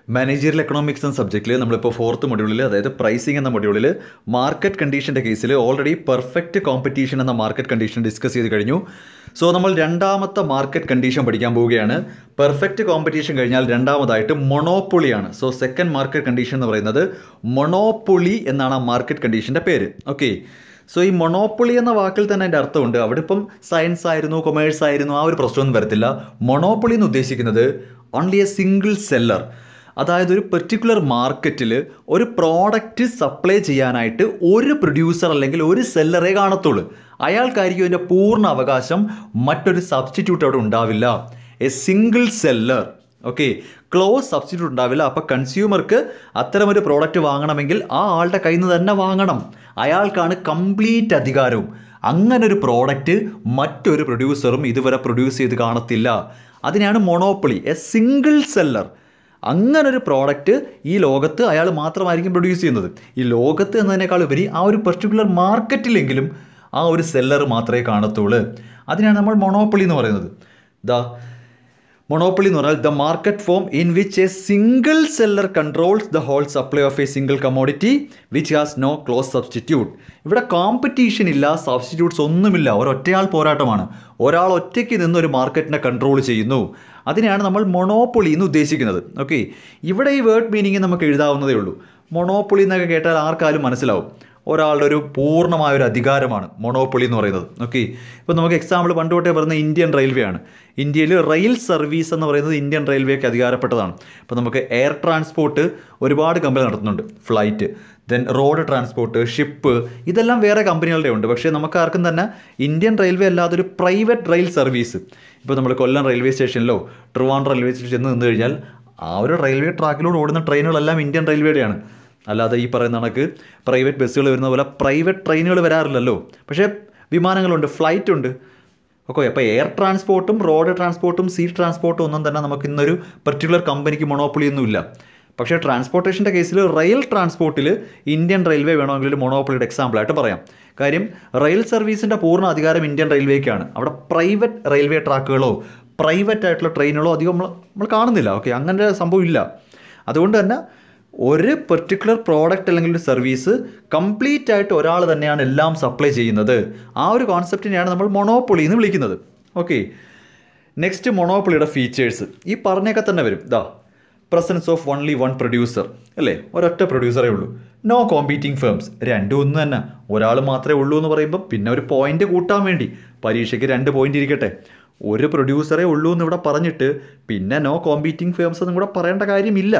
managerial economics എന്ന സബ്ജക്റ്റിൽ നമ്മളിപ്പോൾ fourth മൊഡ്യൂളിൽ അതായത് പ്രൈസിംഗ് എന്ന മൊഡ്യൂളിൽ മാർക്കറ്റ് കണ്ടീഷൻ്റെ കേസിൽ ഓൾറെഡി പെർഫെക്റ്റ് കോമ്പറ്റീഷൻ എന്ന മാർക്കറ്റ് കണ്ടീഷൻ ഡിസ്കസ് ചെയ്ത് കഴിഞ്ഞു സോ നമ്മൾ രണ്ടാമത്തെ മാർക്കറ്റ് കണ്ടീഷൻ പഠിക്കാൻ പോവുകയാണ് പെർഫെക്റ്റ് കോമ്പറ്റീഷൻ കഴിഞ്ഞാൽ രണ്ടാമതായിട്ട് മൊണോപ്പൊളിയാണ് സോ സെക്കൻഡ് മാർക്കറ്റ് കണ്ടീഷൻ എന്ന് പറയുന്നത് മൊണോപ്പൊളി എന്നാണ് ആ മാർക്കറ്റ് കണ്ടീഷൻ്റെ പേര് ഓക്കെ സോ ഈ മൊണോപ്പൊളി എന്ന വാക്കിൽ തന്നെ അതിൻ്റെ അർത്ഥമുണ്ട് അവിടെ ഇപ്പം സയൻസ് ആയിരുന്നു കൊമേഴ്സ് ആയിരുന്നു ആ ഒരു പ്രശ്നമൊന്നും വരത്തില്ല മൊണോപ്പൊളി എന്ന് ഉദ്ദേശിക്കുന്നത് ഓൺലി എ സിംഗിൾ സെല്ലർ അതായത് ഒരു പെർട്ടിക്കുലർ മാർക്കറ്റിൽ ഒരു പ്രോഡക്റ്റ് സപ്ലൈ ചെയ്യാനായിട്ട് ഒരു പ്രൊഡ്യൂസർ അല്ലെങ്കിൽ ഒരു സെല്ലറെ കാണത്തുള്ളൂ അയാൾക്കായിരിക്കും അതിൻ്റെ പൂർണ്ണ അവകാശം മറ്റൊരു സബ്സ്റ്റിറ്റ്യൂട്ട് അവിടെ ഉണ്ടാവില്ല a single seller okay close substitute ഉണ്ടാവില്ല അപ്പോൾ കൺസ്യൂമർക്ക് അത്തരമൊരു പ്രോഡക്റ്റ് വാങ്ങണമെങ്കിൽ ആ ആളുടെ കയ്യിൽ നിന്ന് തന്നെ വാങ്ങണം അയാൾക്കാണ് കംപ്ലീറ്റ് അധികാരവും അങ്ങനെ ഒരു പ്രോഡക്റ്റ് മറ്റൊരു പ്രൊഡ്യൂസറും ഇതുവരെ പ്രൊഡ്യൂസ് ചെയ്ത് കാണത്തില്ല അതിനാണ് മൊണോപ്പൊളി എ സിംഗിൾ സെല്ലർ അങ്ങനെ ഒരു പ്രോഡക്റ്റ് ഈ ലോകത്ത് അയാൾ മാത്രമായിരിക്കും പ്രൊഡ്യൂസ് ചെയ്യുന്നത് ഈ ലോകത്ത് എന്നതിനേക്കാൾ ഉപരി ആ ഒരു പെർട്ടിക്കുലർ മാർക്കറ്റിലെങ്കിലും ആ ഒരു സെല്ലർ മാത്രമേ കാണത്തുള്ളൂ അതിനാണ് നമ്മൾ മൊണോപ്പൊളി എന്ന് പറയുന്നത് ദാ മൊണോപ്പൊളി എന്ന് പറഞ്ഞാൽ the market form in which a single seller controls the whole supply of a single commodity which has no close substitute ഇവിടെ കോമ്പറ്റീഷൻ ഇല്ല സബ്സ്റ്റിറ്റ്യൂട്ട്സ് ഒന്നുമില്ല ഒരൊറ്റയാൾ പോരാട്ടമാണ് ഒരാൾ ഒറ്റയ്ക്ക് നിന്ന് ഒരു മാർക്കറ്റിനെ കൺട്രോൾ ചെയ്യുന്നു അതിനെയാണ് നമ്മൾ മൊണോപ്പൊളി എന്ന് ഉദ്ദേശിക്കുന്നത് ഓക്കെ ഇവിടെ ഈ വേർഡ് മീനിങ് നമുക്ക് എഴുതാവുന്നതേ ഉള്ളൂ മൊണോപ്പൊളി എന്നൊക്കെ കേട്ടാൽ ആർക്കാലും മനസ്സിലാവും ഒരാളുടെ ഒരു പൂർണ്ണമായ ഒരു അധികാരമാണ് മൊണോപ്പൊളി എന്ന് പറയുന്നത് ഓക്കെ ഇപ്പോൾ നമുക്ക് എക്സാമ്പിൾ പണ്ട് തൊട്ടേ പറയുന്ന ഇന്ത്യൻ റെയിൽവേ ആണ് ഇന്ത്യയിൽ റെയിൽ സർവീസ് എന്ന് പറയുന്നത് ഇന്ത്യൻ റെയിൽവേക്ക് അധികാരപ്പെട്ടതാണ് ഇപ്പോൾ നമുക്ക് എയർ ട്രാൻസ്പോർട്ട് ഒരുപാട് കമ്പനി നടത്തുന്നുണ്ട് flight then road transport ship ഇതെല്ലാം വേറെ കമ്പനികളുടെ ഉണ്ട് പക്ഷേ നമുക്ക് ആർക്കും തന്നെ ഇന്ത്യൻ റെയിൽവേ അല്ലാതെ ഒരു പ്രൈവറ്റ് റെയിൽ സർവീസ് ഇപ്പോൾ നമ്മൾ കൊല്ലം റെയിൽവേ സ്റ്റേഷനിലോ ട്രിവാൻഡ്രം റെയിൽവേ സ്റ്റേഷനിൽ ചെന്ന് നിന്ന് കഴിഞ്ഞാൽ ആ ഒരു റെയിൽവേ ട്രാക്കിലൂടെ ഓടുന്ന ട്രെയിനുകളെല്ലാം ഇന്ത്യൻ റെയിൽവേയുടെയാണ് അല്ലാതെ ഈ പറയുന്ന കണക്ക് പ്രൈവറ്റ് ബസ്സുകൾ വരുന്ന പോലെ പ്രൈവറ്റ് ട്രെയിനുകൾ വരാറില്ലല്ലോ പക്ഷേ വിമാനങ്ങളുണ്ട് ഫ്ലൈറ്റ് ഉണ്ട് ഓക്കെ അപ്പോൾ എയർ ട്രാൻസ്പോർട്ടും റോഡ് ട്രാൻസ്പോർട്ടും സീ ട്രാൻസ്പോർട്ടും ഒന്നും തന്നെ നമുക്ക് ഇന്നൊരു പെർട്ടിക്കുലർ കമ്പനിക്ക് മൊണോപ്പൊളി ഒന്നുമില്ല പക്ഷേ ട്രാൻസ്പോർട്ടേഷൻ്റെ കേസിൽ റെയിൽ ട്രാൻസ്പോർട്ടിൽ ഇന്ത്യൻ റെയിൽവേ വേണമെങ്കിൽ ഒരു മൊണോപ്പൊളിയുടെ എക്സാമ്പിളായിട്ട് പറയാം കാര്യം റെയിൽ സർവീസിൻ്റെ പൂർണ്ണ അധികാരം ഇന്ത്യൻ റെയിൽവേക്കാണ് അവിടെ പ്രൈവറ്റ് റെയിൽവേ ട്രാക്കുകളോ പ്രൈവറ്റ് ആയിട്ടുള്ള ട്രെയിനുകളോ അധികം നമ്മൾ നമ്മൾ കാണുന്നില്ല ഓക്കെ അങ്ങനെ സംഭവം ഇല്ല അതുകൊണ്ട് തന്നെ ഒരു പെർട്ടിക്കുലർ പ്രോഡക്റ്റ് അല്ലെങ്കിൽ ഒരു സർവീസ് കംപ്ലീറ്റ് ആയിട്ട് ഒരാൾ തന്നെയാണ് എല്ലാം സപ്ലൈ ചെയ്യുന്നത് ആ ഒരു കോൺസെപ്റ്റിനെയാണ് നമ്മൾ മൊണോപ്പൊളി എന്ന് വിളിക്കുന്നത് ഓക്കെ നെക്സ്റ്റ് മൊണോപ്പൊളിയുടെ ഫീച്ചേഴ്സ് ഈ പറഞ്ഞൊക്കെ തന്നെ വരും the presence of only one producer അല്ലേ ഒരൊറ്റ പ്രൊഡ്യൂസറേ ഉള്ളൂ നോ കോമ്പീറ്റിംഗ് ഫേംസ് രണ്ടും ഒന്ന് തന്നെ ഒരാൾ മാത്രമേ ഉള്ളൂ എന്ന് പറയുമ്പോൾ പിന്നെ ഒരു പോയിന്റ് കൂട്ടാൻ വേണ്ടി പരീക്ഷയ്ക്ക് രണ്ട് പോയിന്റ് ഇരിക്കട്ടെ ഒരു പ്രൊഡ്യൂസറേ ഉള്ളൂ എന്ന് ഇവിടെ പറഞ്ഞിട്ട് പിന്നെ നോ കോമ്പീറ്റിംഗ് ഫേംസ് എന്നും കൂടെ പറയേണ്ട കാര്യമില്ല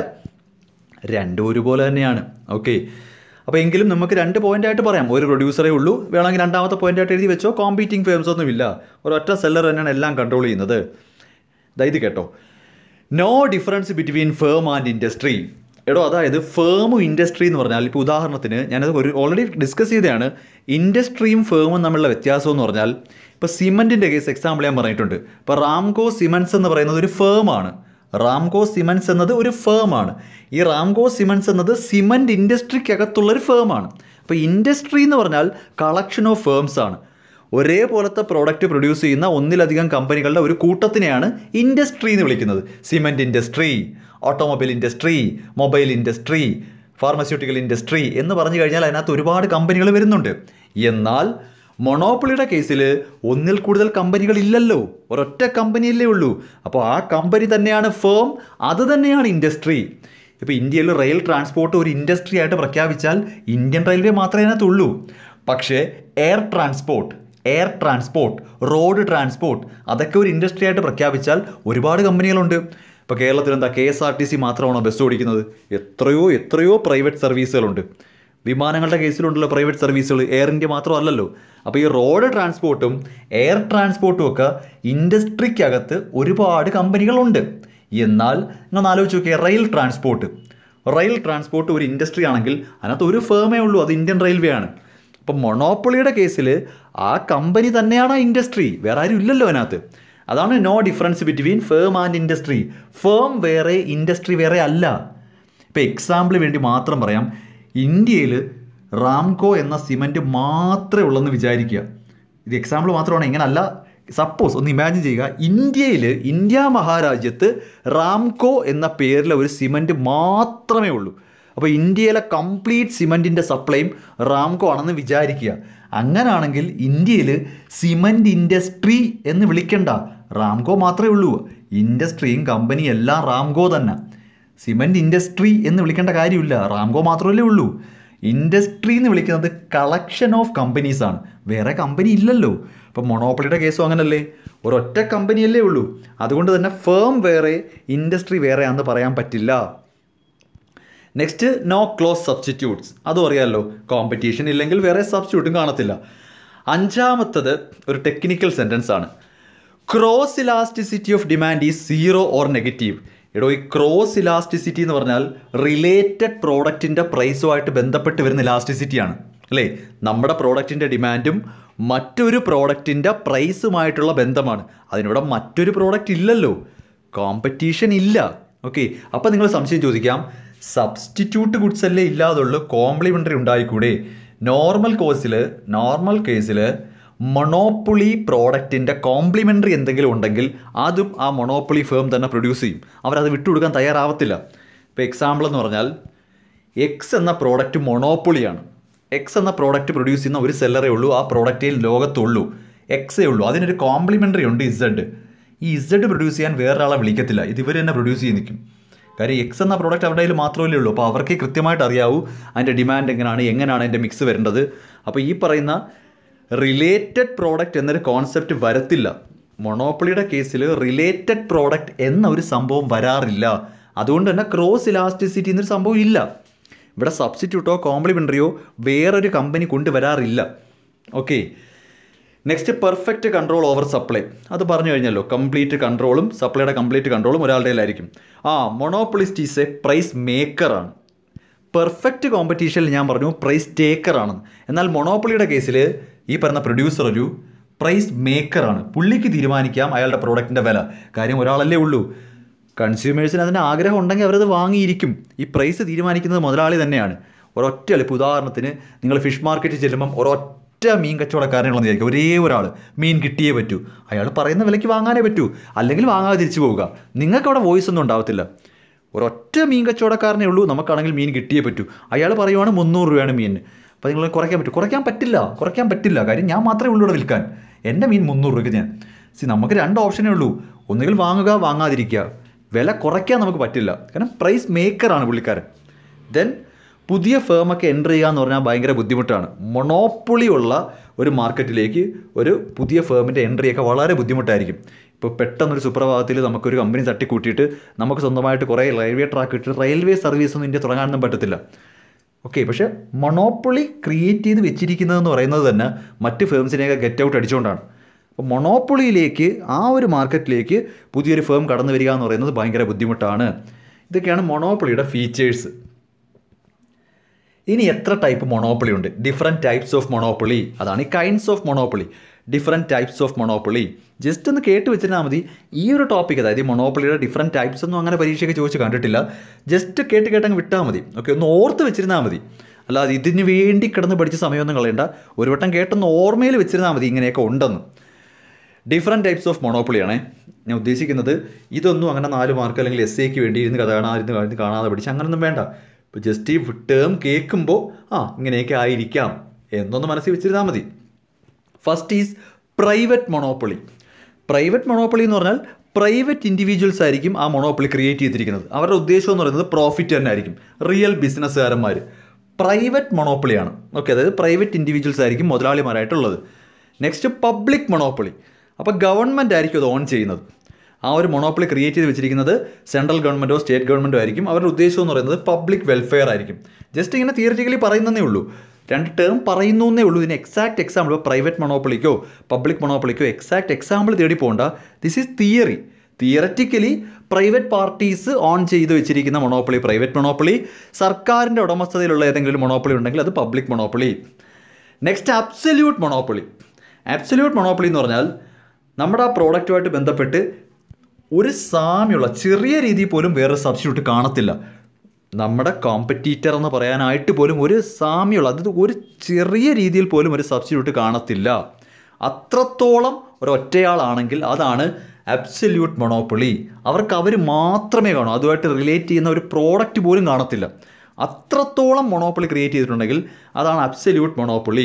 രണ്ടും ഒരുപോലെ തന്നെയാണ് ഓക്കെ അപ്പോൾ എങ്കിലും നമുക്ക് രണ്ട് പോയിന്റ് ആയിട്ട് പറയാം ഒരു പ്രൊഡ്യൂസറേ ഉള്ളൂ വേണമെങ്കിൽ രണ്ടാമത്തെ പോയിന്റ് ആയിട്ട് എഴുതി വെച്ചോ കോമ്പീറ്റിംഗ് ഫേംസ് ഒന്നുമില്ല ഒരൊറ്റ സെല്ലർ തന്നെയാണ് എല്ലാം കൺട്രോൾ ചെയ്യുന്നത് ദാ ഇത് കേട്ടോ no difference between firm and industry എടോ അതായത് ഫേമും ഇൻഡസ്ട്രി എന്ന് പറഞ്ഞാൽ ഇപ്പോൾ ഉദാഹരണത്തിന് ഞാനത് ഒരു ഓൾറെഡി ഡിസ്കസ് ചെയ്തതാണ് ഇൻഡസ്ട്രിയും ഫേമും തമ്മിലുള്ള വ്യത്യാസം എന്ന് പറഞ്ഞാൽ ഇപ്പോൾ സിമൻറ്റിൻ്റെ കേസ് എക്സാമ്പിൾ ഞാൻ പറഞ്ഞിട്ടുണ്ട് ഇപ്പോൾ റാംകോ സിമൻസ് എന്ന് പറയുന്നത് ഒരു ഫേമാണ് റാംകോ സിമൻസ് എന്നത് ഒരു ഫേമാണ് ഈ റാംകോ സിമൻസ് എന്നത് സിമൻറ്റ് ഇൻഡസ്ട്രിക്കകത്തുള്ള ഒരു ഫേമാണ് അപ്പോൾ ഇൻഡസ്ട്രി എന്ന് പറഞ്ഞാൽ കളക്ഷൻ ഓഫ് ഫേംസ് ആണ് ഒരേപോലത്തെ പ്രോഡക്റ്റ് പ്രൊഡ്യൂസ് ചെയ്യുന്ന ഒന്നിലധികം കമ്പനികളുടെ ഒരു കൂട്ടത്തിനെയാണ് ഇൻഡസ്ട്രി എന്ന് വിളിക്കുന്നത് cement industry automobile industry mobile industry pharmaceutical industry എന്ന് പറഞ്ഞു കഴിഞ്ഞാൽ അതിനകത്ത് ഒരുപാട് കമ്പനികൾ വരുന്നുണ്ട് എന്നാൽ മൊണോപ്പൊളിയുടെ കേസിൽ ഒന്നിൽ കൂടുതൽ കമ്പനികൾ ഇല്ലല്ലോ ഒരൊറ്റ കമ്പനിയല്ലേ ഉള്ളൂ അപ്പോൾ ആ കമ്പനി തന്നെയാണ് ഫേം അത് തന്നെയാണ് ഇൻഡസ്ട്രി ഇപ്പോൾ ഇന്ത്യയിൽ റെയിൽ ട്രാൻസ്പോർട്ട് ഒരു ഇൻഡസ്ട്രി ആയിട്ട് പ്രഖ്യാപിച്ചാൽ ഇന്ത്യൻ റെയിൽവേ മാത്രമേ അതിനകത്തുള്ളൂ പക്ഷേ air transport air transport road transport അതൊക്കെ ഒരു ഇൻഡസ്ട്രി ആയിട്ട് പ്രഖ്യാപിച്ചാൽ ഒരുപാട് കമ്പനികളുണ്ട് ഇപ്പോൾ കേരളത്തിൽ എന്താ K S R T C മാത്രമാണോ ബസ് ഓടിക്കുന്നത് എത്രയോ എത്രയോ പ്രൈവറ്റ് സർവീസുകളുണ്ട് വിമാനങ്ങളുടെ കേസിലുണ്ടല്ലോ പ്രൈവറ്റ് സർവീസുകൾ എയർ ഇന്ത്യ മാത്രമല്ലല്ലോ അപ്പോൾ ഈ റോഡ് ട്രാൻസ്പോർട്ടും എയർ ട്രാൻസ്പോർട്ടും ഒക്കെ ഇൻഡസ്ട്രിക്കകത്ത് ഒരുപാട് കമ്പനികളുണ്ട് എന്നാൽ നിങ്ങൾ ആലോചിച്ച് നോക്കിയാൽ റെയിൽ ട്രാൻസ്പോർട്ട് റെയിൽ ട്രാൻസ്പോർട്ട് ഒരു ഇൻഡസ്ട്രി ആണെങ്കിൽ അതിനകത്ത് ഒരു ഫേമേ ഉള്ളൂ അത് ഇന്ത്യൻ റെയിൽവേ ആണ് അപ്പം മൊണോപ്പൊളിയുടെ കേസിൽ ആ കമ്പനി തന്നെയാണ് ആ ഇൻഡസ്ട്രി വേറെ ആരും ഇല്ലല്ലോ അതിനകത്ത് അതാണ് no difference between firm and industry firm വേറെ ഇൻഡസ്ട്രി വേറെ അല്ല ഇപ്പോൾ എക്സാമ്പിൾ വേണ്ടി മാത്രം പറയാം ഇന്ത്യയിൽ റാംകോ എന്ന സിമൻറ്റ് മാത്രമേ ഉള്ളെന്ന് വിചാരിക്കുക ഇത് എക്സാമ്പിൾ മാത്രമാണ് ഇങ്ങനല്ല സപ്പോസ് ഒന്ന് ഇമാജിൻ ചെയ്യുക ഇന്ത്യയിൽ ഇന്ത്യ മഹാരാജ്യത്ത് റാംകോ എന്ന പേരിലെ ഒരു സിമൻറ്റ് മാത്രമേ ഉള്ളൂ അപ്പോൾ ഇന്ത്യയിലെ കംപ്ലീറ്റ് സിമൻറ്റിൻ്റെ സപ്ലൈയും റാംകോ ആണെന്ന് വിചാരിക്കുക അങ്ങനാണെങ്കിൽ ഇന്ത്യയിൽ സിമൻറ്റ് ഇൻഡസ്ട്രി എന്ന് വിളിക്കണ്ട റാംകോ മാത്രമേ ഉള്ളൂ ഇൻഡസ്ട്രിയും കമ്പനിയും എല്ലാം റാംകോ തന്നെ സിമൻറ്റ് ഇൻഡസ്ട്രി എന്ന് വിളിക്കേണ്ട കാര്യമില്ല റാംകോ മാത്രമല്ലേ ഉള്ളൂ ഇൻഡസ്ട്രി എന്ന് വിളിക്കുന്നത് കളക്ഷൻ ഓഫ് കമ്പനീസ് ആണ് വേറെ കമ്പനി ഇല്ലല്ലോ ഇപ്പം മൊണോപ്പൊളിയുടെ കേസും അങ്ങനല്ലേ ഒരൊറ്റ കമ്പനിയല്ലേ ഉള്ളൂ അതുകൊണ്ട് തന്നെ ഫേം വേറെ ഇൻഡസ്ട്രി വേറെ ആണെന്ന് പറയാൻ പറ്റില്ല നെക്സ്റ്റ് നോ ക്ലോസ് സബ്സ്റ്റിറ്റ്യൂട്ട്സ് അതും അറിയാമല്ലോ കോമ്പറ്റീഷൻ ഇല്ലെങ്കിൽ വേറെ സബ്സ്റ്റിറ്റ്യൂട്ടും കാണത്തില്ല അഞ്ചാമത്തത് ഒരു ടെക്നിക്കൽ സെൻറ്റൻസ് ആണ് cross elasticity of demand is zero or negative എടോ ഈ ക്രോസ് ഇലാസ്റ്റിസിറ്റി എന്ന് പറഞ്ഞാൽ റിലേറ്റഡ് പ്രോഡക്റ്റിൻ്റെ പ്രൈസുമായിട്ട് ബന്ധപ്പെട്ട് വരുന്ന ഇലാസ്റ്റിസിറ്റിയാണ് അല്ലേ നമ്മുടെ പ്രോഡക്റ്റിൻ്റെ ഡിമാൻഡും മറ്റൊരു പ്രോഡക്റ്റിൻ്റെ പ്രൈസുമായിട്ടുള്ള ബന്ധമാണ് അതിനിവിടെ മറ്റൊരു പ്രോഡക്റ്റ് ഇല്ലല്ലോ കോമ്പറ്റീഷൻ ഇല്ല ഓക്കെ അപ്പോൾ നിങ്ങൾ സംശയം ചോദിക്കാം സബ്സ്റ്റിറ്റ്യൂട്ട് ഗുഡ്സ് അല്ലേ ഇല്ലാതുള്ളൂ കോംപ്ലിമെൻ്ററി ഉണ്ടായിക്കൂടെ നോർമൽ കോഴ്സിൽ നോർമൽ കേസിൽ മൊണോപ്പൊളി പ്രോഡക്റ്റിൻ്റെ കോംപ്ലിമെൻ്ററി എന്തെങ്കിലും ഉണ്ടെങ്കിൽ അതും ആ മൊണോപ്പൊളി ഫേം തന്നെ പ്രൊഡ്യൂസ് ചെയ്യും അവരത് വിട്ടുകൊടുക്കാൻ തയ്യാറാവത്തില്ല ഇപ്പോൾ എക്സാമ്പിൾ എന്ന് പറഞ്ഞാൽ എക്സ് എന്ന പ്രോഡക്റ്റ് മൊണോപ്പൊളിയാണ് എക്സ് എന്ന പ്രോഡക്റ്റ് പ്രൊഡ്യൂസ് ചെയ്യുന്ന ഒരു സെല്ലറേ ഉള്ളൂ ആ പ്രോഡക്റ്റിൽ ലോകത്തുള്ളൂ എക്സേ ഉള്ളൂ അതിനൊരു കോംപ്ലിമെൻ്ററി ഉണ്ട് ഇസഡ് ഈ ഇസഡ് പ്രൊഡ്യൂസ് ചെയ്യാൻ വേറൊരാളെ വിളിക്കത്തില്ല ഇത് ഇവർ തന്നെ പ്രൊഡ്യൂസ് ചെയ്ത് നിൽക്കും കാര്യം എക്സ് എന്ന പ്രോഡക്റ്റ് അവരുടെ കയ്യിൽ മാത്രമല്ലേ ഉള്ളൂ അപ്പോൾ അവർക്ക് കൃത്യമായിട്ട് അറിയാവൂ അതിൻ്റെ ഡിമാൻഡ് എങ്ങനെയാണ് എങ്ങനെയാണ് അതിൻ്റെ മിക്സ് വരേണ്ടത് അപ്പോൾ ഈ പറയുന്ന റിലേറ്റഡ് പ്രോഡക്റ്റ് എന്നൊരു കോൺസെപ്റ്റ് വരത്തില്ല മൊണോപ്പൊളിയുടെ കേസിൽ റിലേറ്റഡ് പ്രോഡക്റ്റ് എന്ന ഒരു സംഭവം വരാറില്ല അതുകൊണ്ട് തന്നെ ക്രോസ് ഇലാസ്റ്റിസിറ്റി എന്നൊരു സംഭവം ഇല്ല ഇവിടെ സബ്സ്റ്റിറ്റ്യൂട്ടോ കോംപ്ലിമെൻ്ററിയോ വേറൊരു കമ്പനി കൊണ്ടുവരാറില്ല okay next perfect control over supply അത് പറഞ്ഞു കഴിഞ്ഞല്ലോ കംപ്ലീറ്റ് കൺട്രോളും സപ്ലൈയുടെ കംപ്ലീറ്റ് കൺട്രോളും ഒരാളുടെ ആയിരിക്കും ആ മൊണോപ്പൊളിസ്റ്റ് ഈസ് എ പ്രൈസ് മേക്കറാണ് പെർഫെക്റ്റ് കോമ്പറ്റീഷനിൽ ഞാൻ പറഞ്ഞു പ്രൈസ് ടേക്കറാണ് എന്നാൽ മൊണോപ്പൊളിയുടെ കേസിൽ ഈ പറയുന്ന പ്രൊഡ്യൂസർ ഒരു പ്രൈസ് മേക്കറാണ് പുള്ളിക്ക് തീരുമാനിക്കാം അയാളുടെ പ്രോഡക്റ്റിൻ്റെ വില കാര്യം ഒരാളല്ലേ ഉള്ളൂ കൺസ്യൂമേഴ്സിന് അതിന് ആഗ്രഹം ഉണ്ടെങ്കിൽ അവരത് വാങ്ങിയിരിക്കും ഈ പ്രൈസ് തീരുമാനിക്കുന്നത് മുതലാളി തന്നെയാണ് ഒരൊറ്റ എളുപ്പം ഉദാഹരണത്തിന് നിങ്ങൾ ഫിഷ് മാർക്കറ്റിൽ ചെല്ലുമ്പം ഒരൊറ്റ മീൻ കച്ചവടക്കാരനുള്ളതെന്ന് വിചാരിക്കും ഒരേ ഒരാൾ മീൻ കിട്ടിയേ പറ്റൂ അയാൾ പറയുന്ന വിലയ്ക്ക് വാങ്ങാനേ പറ്റൂ അല്ലെങ്കിൽ വാങ്ങാതെ തിരിച്ചു പോവുക നിങ്ങൾക്ക് അവിടെ വോയിസ് ഒന്നും ഉണ്ടാവത്തില്ല ഒരൊറ്റ മീൻ കച്ചവടക്കാരനേ ഉള്ളൂ നമുക്കാണെങ്കിൽ മീൻ കിട്ടിയേ പറ്റൂ അയാൾ പറയുവാണ് മുന്നൂറ് രൂപയാണ് മീൻ അപ്പോൾ നിങ്ങൾ കുറയ്ക്കാൻ പറ്റും കുറയ്ക്കാൻ പറ്റില്ല കുറയ്ക്കാൻ പറ്റില്ല കാര്യം ഞാൻ മാത്രമേ ഉള്ളൂ ഇവിടെ വിൽക്കാൻ എൻ്റെ മീൻ മുന്നൂറ് രൂപയ്ക്ക് ഞാൻ സി നമുക്ക് രണ്ട് ഓപ്ഷനേ ഉള്ളൂ ഒന്നുകിൽ വാങ്ങുക വാങ്ങാതിരിക്കുക വില കുറയ്ക്കാൻ നമുക്ക് പറ്റില്ല കാരണം പ്രൈസ് മേക്കറാണ് പുള്ളിക്കാരൻ ദെൻ പുതിയ ഫേമൊക്കെ എൻ്റർ ചെയ്യുക എന്ന് പറഞ്ഞാൽ ഭയങ്കര ബുദ്ധിമുട്ടാണ് മൊണോപ്പൊളി ഉള്ള ഒരു മാർക്കറ്റിലേക്ക് ഒരു പുതിയ ഫേമിൻ്റെ എൻട്രിയൊക്കെ വളരെ ബുദ്ധിമുട്ടായിരിക്കും ഇപ്പോൾ പെട്ടെന്നൊരു സുപ്രഭാതത്തിൽ നമുക്കൊരു കമ്പനി തട്ടിക്കൂട്ടിയിട്ട് നമുക്ക് സ്വന്തമായിട്ട് കുറേ റെയിൽവേ ട്രാക്ക് ഇട്ട് റെയിൽവേ സർവീസ് ഒന്നും ഇന്ത്യ തുടങ്ങാനൊന്നും പറ്റത്തില്ല ഓക്കെ പക്ഷേ മൊണോപ്പൊളി ക്രിയേറ്റ് ചെയ്ത് വെച്ചിരിക്കുന്നതെന്ന് പറയുന്നത് തന്നെ മറ്റ് ഫേംസിനെയൊക്കെ ഗെറ്റ് ഔട്ട് അടിച്ചുകൊണ്ടാണ് അപ്പോൾ മൊണോപ്പൊളിയിലേക്ക് ആ ഒരു മാർക്കറ്റിലേക്ക് പുതിയൊരു ഫേം കടന്നു വരിക എന്ന് പറയുന്നത് ഭയങ്കര ബുദ്ധിമുട്ടാണ് ഇതൊക്കെയാണ് മൊണോപ്പൊളിയുടെ ഫീച്ചേഴ്സ് ഇനി എത്ര ടൈപ്പ് മൊണോപ്പൊളി ഉണ്ട് ഡിഫറെൻറ്റ് ടൈപ്സ് ഓഫ് മൊണോപ്പൊളി അതാണ് ഈ kinds of monopoly different types of monopoly just ഒന്ന് കേട്ട് വെച്ചിരുന്നാൽ മതി ഈ ഒരു ടോപ്പിക് അതായത് ഈ മൊണോപ്പൊളിയുടെ ഡിഫറെൻറ്റ് ടൈപ്സ് ഒന്നും അങ്ങനെ പരീക്ഷയ്ക്ക് ചോദിച്ച് കണ്ടിട്ടില്ല ജസ്റ്റ് കേട്ട് കേട്ടങ്ങ് വിട്ടാൽ മതി ഓക്കെ ഒന്ന് ഓർത്ത് വെച്ചിരുന്നാൽ മതി അല്ലാതെ ഇതിന് വേണ്ടി കിടന്ന് പഠിച്ച സമയമൊന്നും കളയണ്ട ഒരു വട്ടം കേട്ടൊന്ന് ഓർമ്മയിൽ വെച്ചിരുന്നാൽ മതി ഇങ്ങനെയൊക്കെ ഉണ്ടെന്ന് ഡിഫറെൻറ്റ് ടൈപ്സ് ഓഫ് മൊണോപ്പൊളിയാണേ ഞാൻ ഉദ്ദേശിക്കുന്നത് ഇതൊന്നും അങ്ങനെ നാല് മാർക്ക് അല്ലെങ്കിൽ എസ് എക്ക് വേണ്ടി ഇരുന്ന് കഥ കാണാതിരുന്ന് ഇരുന്ന് കാണാതെ പഠിച്ച് അങ്ങനൊന്നും വേണ്ട ഇപ്പോൾ ജസ്റ്റ് ഈ ടേം കേൾക്കുമ്പോൾ ആ ഇങ്ങനെയൊക്കെ ആയിരിക്കാം എന്നൊന്ന് മനസ്സിൽ വെച്ചിരുന്നാൽ മതി first is private monopoly private monopoly എന്ന് പറഞ്ഞാൽ പ്രൈവറ്റ് ഇൻഡിവിജ്വൽസ് ആയിരിക്കും ആ മൊണോപ്പൊളി ക്രിയേറ്റ് ചെയ്തിരിക്കുന്നത് അവരുടെ ഉദ്ദേശം എന്ന് പറയുന്നത് പ്രോഫിറ്റ് തന്നെ ആയിരിക്കും റിയൽ ബിസിനസ്സുകാരന്മാർ പ്രൈവറ്റ് മൊണോപ്പൊളിയാണ് ഓക്കെ അതായത് പ്രൈവറ്റ് ഇൻഡിവിജ്വൽസ് ആയിരിക്കും മുതലാളിമാരായിട്ടുള്ളത് നെക്സ്റ്റ് പബ്ലിക് മൊണോപ്പൊളി അപ്പോൾ ഗവൺമെൻറ് ആയിരിക്കും അത് ഓൺ ചെയ്യുന്നത് ആ ഒരു മൊണോപ്പൊളി ക്രിയേറ്റ് ചെയ്ത് വെച്ചിരിക്കുന്നത് സെൻട്രൽ ഗവൺമെൻറ്റോ സ്റ്റേറ്റ് ഗവൺമെൻറ്റോ ആയിരിക്കും അവരുടെ ഉദ്ദേശം എന്ന് പറയുന്നത് പബ്ലിക് വെൽഫെയർ ആയിരിക്കും ജസ്റ്റ് ഇങ്ങനെ തിയറിറ്റിക്കലി പറയുന്നതേ ഉള്ളൂ രണ്ട് ടേം പറയുന്നു എന്നേ ഉള്ളൂ ഇതിന് എക്സാക്ട് എക്സാമ്പിൾ പ്രൈവറ്റ് മൊണോപ്പൊളിക്കോ പബ്ലിക് മൊണോപ്പൊളിക്കോ എക്സാക്ട് എക്സാമ്പിൾ തേടി പോകണ്ട this is theory theoretically private parties own ചെയ്ത് വെച്ചിരിക്കുന്ന മൊണോപ്പൊളി പ്രൈവറ്റ് മൊണോപ്പൊളി സർക്കാരിൻ്റെ ഉടമസ്ഥതയിലുള്ള ഏതെങ്കിലും മൊണോപ്പൊളി ഉണ്ടെങ്കിൽ അത് public monopoly next absolute monopoly absolute monopoly എന്ന് പറഞ്ഞാൽ നമ്മുടെ ആ പ്രോഡക്റ്റുമായിട്ട് ബന്ധപ്പെട്ട് ഒരു സാമ്യമുള്ള ചെറിയ രീതിയിൽ പോലും വേറെ സബ്സ്റ്റിറ്റ്യൂട്ട് കാണത്തില്ല നമ്മുടെ കോമ്പറ്റീറ്റർ എന്ന് പറയാനായിട്ട് പോലും ഒരു സാമ്യമുള്ള അതായത് ഒരു ചെറിയ രീതിയിൽ പോലും ഒരു സബ്സ്റ്റിറ്റ്യൂട്ട് കാണത്തില്ല അത്രത്തോളം ഒരൊറ്റയാളാണെങ്കിൽ അതാണ് അബ്സല്യൂട്ട് മൊണോപ്പൊളി അവർക്ക് അവർ മാത്രമേ കാണൂ അതുമായിട്ട് റിലേറ്റ് ചെയ്യുന്ന ഒരു പ്രോഡക്റ്റ് പോലും കാണത്തില്ല അത്രത്തോളം മൊണോപ്പൊളി ക്രിയേറ്റ് ചെയ്തിട്ടുണ്ടെങ്കിൽ അതാണ് absolute monopoly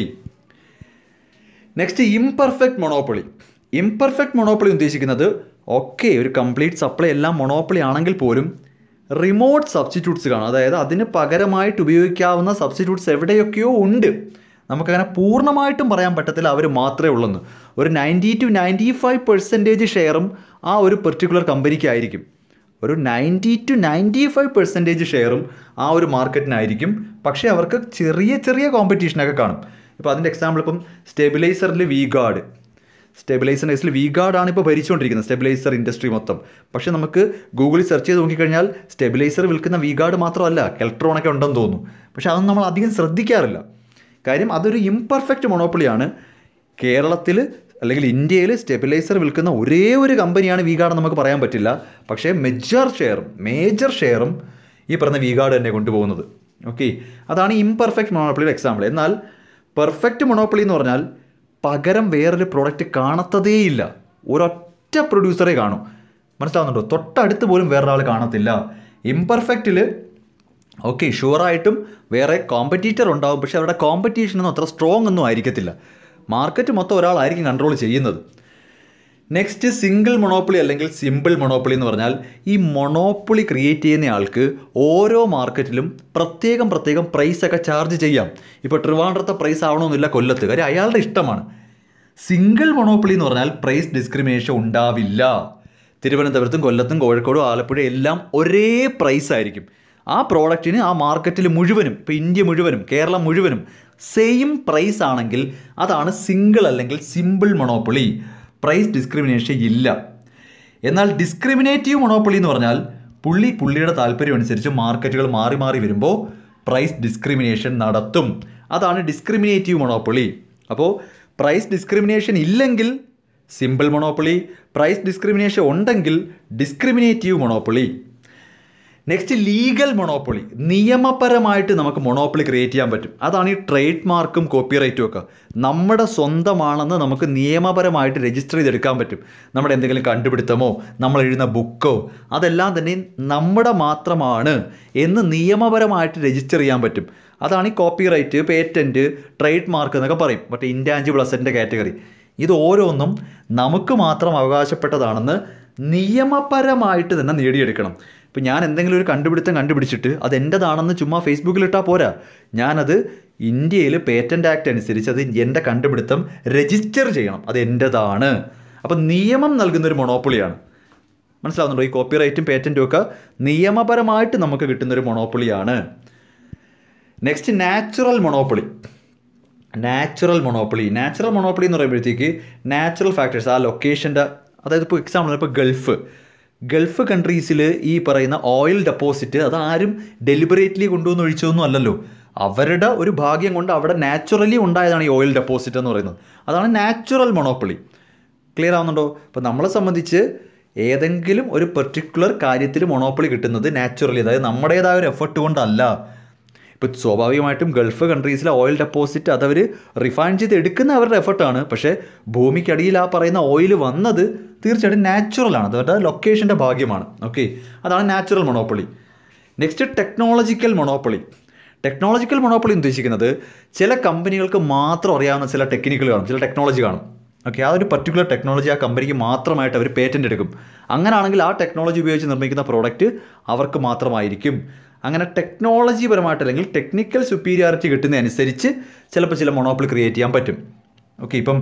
next imperfect monopoly imperfect monopoly ഉദ്ദേശിക്കുന്നത് ഓക്കെ ഒരു കംപ്ലീറ്റ് സപ്ലൈ എല്ലാം മൊണോപ്പൊളി ആണെങ്കിൽ പോലും റിമോട്ട് സബ്സ്റ്റിറ്റ്യൂട്ട്സ് കാണും അതായത് അതിന് പകരമായിട്ട് ഉപയോഗിക്കാവുന്ന സബ്സ്റ്റിറ്റ്യൂട്ട്സ് എവിടെയൊക്കെയോ ഉണ്ട് നമുക്കങ്ങനെ പൂർണ്ണമായിട്ടും പറയാൻ പറ്റത്തില്ല അവർ മാത്രമേ ഉള്ളെന്ന് ഒരു ninety two ninety five percentage ഷെയറും ആ ഒരു പെർട്ടിക്കുലർ കമ്പനിക്കായിരിക്കും ഒരു ninety two ninety five percentage ഷെയറും ആ ഒരു മാർക്കറ്റിനായിരിക്കും പക്ഷേ അവർക്ക് ചെറിയ ചെറിയ കോമ്പറ്റീഷനൊക്കെ കാണും ഇപ്പോൾ അതിൻ്റെ എക്സാമ്പിൾ ഇപ്പം സ്റ്റെബിലൈസറിൽ വി ഗാർഡ് സ്റ്റെബിലൈസർ കേസിൽ വി ഗാർഡാണ് ഇപ്പോൾ ഭരിച്ചുകൊണ്ടിരിക്കുന്നത് സ്റ്റെബിലൈസർ ഇൻഡസ്ട്രി മൊത്തം പക്ഷേ നമുക്ക് ഗൂഗിളിൽ സെർച്ച് ചെയ്ത് നോക്കിക്കഴിഞ്ഞാൽ സ്റ്റെബിലൈസർ വിൽക്കുന്ന വി ഗാർഡ് മാത്രമല്ല കെൽട്രോണൊക്കെ ഉണ്ടെന്ന് തോന്നുന്നു പക്ഷേ അതൊന്നും നമ്മൾ അധികം ശ്രദ്ധിക്കാറില്ല കാര്യം അതൊരു ഇംപെർഫെക്റ്റ് മൊണോപ്പൊളിയാണ് കേരളത്തിൽ അല്ലെങ്കിൽ ഇന്ത്യയിൽ സ്റ്റെബിലൈസർ വിൽക്കുന്ന ഒരേ ഒരു കമ്പനിയാണ് വി ഗാർഡ് നമുക്ക് പറയാൻ പറ്റില്ല പക്ഷേ മെജർ ഷെയറും മേജർ ഷെയറും ഈ പറഞ്ഞ വി ഗാർഡ് തന്നെ കൊണ്ടുപോകുന്നത് ഓക്കെ അതാണ് ഇംപെർഫെക്റ്റ് മൊണോപ്പൊളിയുടെ എക്സാമ്പിൾ എന്നാൽ പെർഫെക്റ്റ് മൊണോപ്പൊളി എന്ന് പറഞ്ഞാൽ പകരം വേറൊരു പ്രോഡക്റ്റ് കാണത്തതേയില്ല ഒരൊറ്റ പ്രൊഡ്യൂസറെ കാണും മനസ്സിലാവുന്നുണ്ടോ തൊട്ടടുത്ത് പോലും വേറൊരാൾ കാണത്തില്ല ഇംപെർഫെക്റ്റിൽ ഓക്കെ ഷുവറായിട്ടും വേറെ കോമ്പറ്റീറ്റർ ഉണ്ടാവും പക്ഷേ അവരുടെ കോമ്പറ്റീഷനൊന്നും അത്ര സ്ട്രോങ് ഒന്നും ആയിരിക്കത്തില്ല മാർക്കറ്റ് മൊത്തം ഒരാളായിരിക്കും കൺട്രോൾ ചെയ്യുന്നത് നെക്സ്റ്റ് സിംഗിൾ മൊണോപ്പൊളി അല്ലെങ്കിൽ സിമ്പിൾ മൊണോപ്പൊളി എന്ന് പറഞ്ഞാൽ ഈ മൊണോപ്പൊളി ക്രിയേറ്റ് ചെയ്യുന്ന ആൾക്ക് ഓരോ മാർക്കറ്റിലും പ്രത്യേകം പ്രത്യേകം പ്രൈസ് ഒക്കെ ചാർജ് ചെയ്യാം ഇപ്പോൾ ട്രിവാൻഡ്രത്തെ പ്രൈസ് ആവണമെന്നില്ല കൊല്ലത്ത് കാര്യം അയാളുടെ ഇഷ്ടമാണ് സിംഗിൾ മൊണോപ്പൊളി എന്ന് പറഞ്ഞാൽ പ്രൈസ് ഡിസ്ക്രിമിനേഷൻ ഉണ്ടാവില്ല തിരുവനന്തപുരത്തും കൊല്ലത്തും കോഴിക്കോടും ആലപ്പുഴ എല്ലാം ഒരേ പ്രൈസ് ആയിരിക്കും ആ പ്രോഡക്റ്റിന് ആ മാർക്കറ്റിൽ മുഴുവനും ഇപ്പോൾ ഇന്ത്യ മുഴുവനും കേരളം മുഴുവനും സെയിം പ്രൈസ് ആണെങ്കിൽ അതാണ് സിംഗിൾ അല്ലെങ്കിൽ സിമ്പിൾ മൊണോപ്പൊളി പ്രൈസ് ഡിസ്ക്രിമിനേഷൻ ഇല്ല എന്നാൽ ഡിസ്ക്രിമിനേറ്റീവ് മൊണോപ്പൊളി എന്ന് പറഞ്ഞാൽ പുള്ളി പുള്ളിയുടെ താല്പര്യം അനുസരിച്ച് മാർക്കറ്റുകൾ മാറി മാറി വരുമ്പോൾ പ്രൈസ് ഡിസ്ക്രിമിനേഷൻ നടത്തും അതാണ് ഡിസ്ക്രിമിനേറ്റീവ് മൊണോപ്പൊളി അപ്പോൾ പ്രൈസ് ഡിസ്ക്രിമിനേഷൻ ഇല്ലെങ്കിൽ സിമ്പിൾ മൊണോപ്പൊളി പ്രൈസ് ഡിസ്ക്രിമിനേഷൻ ഉണ്ടെങ്കിൽ discriminative monopoly next legal monopoly നിയമപരമായിട്ട് നമുക്ക് മൊണോപ്പൊളി ക്രിയേറ്റ് ചെയ്യാൻ പറ്റും അതാണ് ഈ ട്രേഡ് മാർക്കും കോപ്പിറൈറ്റും ഒക്കെ നമ്മുടെ സ്വന്തമാണെന്ന് നമുക്ക് നിയമപരമായിട്ട് രജിസ്റ്റർ ചെയ്തെടുക്കാൻ പറ്റും നമ്മുടെ എന്തെങ്കിലും കണ്ടുപിടുത്തമോ നമ്മൾ എഴുതുന്ന ബുക്കോ അതെല്ലാം തന്നെ നമ്മുടെ മാത്രമാണ് എന്ന് നിയമപരമായിട്ട് രജിസ്റ്റർ ചെയ്യാൻ പറ്റും അതാണ് ഈ കോപ്പിറൈറ്റ് പേറ്റൻറ്റ് ട്രേഡ് മാർക്ക് എന്നൊക്കെ പറയും മറ്റേ ഇൻറ്റാഞ്ചിബിൾ അസറ്റിൻ്റെ കാറ്റഗറി ഇത് ഓരോന്നും നമുക്ക് മാത്രം അവകാശപ്പെട്ടതാണെന്ന് നിയമപരമായിട്ട് തന്നെ നേടിയെടുക്കണം ഇപ്പം ഞാൻ എന്തെങ്കിലും ഒരു കണ്ടുപിടുത്തം കണ്ടുപിടിച്ചിട്ട് അത് എൻ്റെതാണെന്ന് ചുമ്മാ ഫേസ്ബുക്കിൽ ഇട്ടാൽ പോരാ ഞാനത് ഇന്ത്യയിൽ പേറ്റൻ്റ് ആക്ട് അനുസരിച്ച് അത് എൻ്റെ കണ്ടുപിടുത്തം രജിസ്റ്റർ ചെയ്യണം അത് എൻ്റെതാണ് അപ്പം നിയമം നൽകുന്നൊരു മൊണോപ്പൊളിയാണ് മനസ്സിലാവുന്നുണ്ടോ ഈ കോപ്പിറൈറ്റും പേറ്റൻറ്റും ഒക്കെ നിയമപരമായിട്ട് നമുക്ക് കിട്ടുന്നൊരു മൊണോപ്പൊളിയാണ് next natural monopoly natural monopoly natural monopoly എന്ന് പറയുമ്പോഴത്തേക്ക് നാച്ചുറൽ ഫാക്ടേഴ്സ് ആ ലൊക്കേഷൻ്റെ അതായത് ഇപ്പോൾ എക്സാമ്പിൾ ഇപ്പോൾ ഗൾഫ് ഗൾഫ് കൺട്രീസിൽ ഈ പറയുന്ന ഓയിൽ ഡെപ്പോസിറ്റ് അത് ആരും ഡെലിബറേറ്റ്ലി കൊണ്ടുവന്ന് ഒഴിച്ചതൊന്നും അല്ലല്ലോ അവരുടെ ഒരു ഭാഗ്യം കൊണ്ട് അവിടെ നാച്ചുറലി ഉണ്ടായതാണ് ഈ ഓയിൽ ഡെപ്പോസിറ്റ് എന്ന് പറയുന്നത് അതാണ് നാച്ചുറൽ മൊണോപ്പൊളി ക്ലിയർ ആവുന്നുണ്ടോ അപ്പോൾ നമ്മളെ സംബന്ധിച്ച് ഏതെങ്കിലും ഒരു പെർട്ടിക്കുലർ കാര്യത്തിൽ മൊണോപ്പൊളി കിട്ടുന്നത് നാച്ചുറലി അതായത് നമ്മുടേതായ ഒരു എഫർട്ട് കൊണ്ടല്ല ഇപ്പോൾ സ്വാഭാവികമായിട്ടും ഗൾഫ് കൺട്രീസിലെ ഓയിൽ ഡെപ്പോസിറ്റ് അതവർ റിഫൈൻ ചെയ്ത് എടുക്കുന്ന അവരുടെ എഫർട്ടാണ് പക്ഷേ ഭൂമിക്കടിയിൽ ആ പറയുന്ന ഓയിൽ വന്നത് തീർച്ചയായിട്ടും നാച്ചുറലാണ് അതവരുടെ ലൊക്കേഷൻ്റെ ഭാഗ്യമാണ് ഓക്കെ അതാണ് natural monopoly next technological monopoly technological monopoly ഉദ്ദേശിക്കുന്നത് ചില കമ്പനികൾക്ക് മാത്രം അറിയാവുന്ന ചില ടെക്നിക്കുകൾ കാണും ചില ടെക്നോളജി കാണും ഓക്കെ ആ ഒരു പർട്ടിക്കുലർ ടെക്നോളജി ആ കമ്പനിക്ക് മാത്രമായിട്ട് അവർ പേറ്റൻ്റ് എടുക്കും അങ്ങനെയാണെങ്കിൽ ആ ടെക്നോളജി ഉപയോഗിച്ച് നിർമ്മിക്കുന്ന പ്രോഡക്റ്റ് അവർക്ക് മാത്രമായിരിക്കും അങ്ങനെ ടെക്നോളജി പരമായിട്ട് അല്ലെങ്കിൽ ടെക്നിക്കൽ സുപ്പീരിയാരിറ്റി കിട്ടുന്നതനുസരിച്ച് ചിലപ്പോൾ ചില മൊണോപ്പിൾ ക്രിയേറ്റ് ചെയ്യാൻ പറ്റും ഓക്കെ ഇപ്പം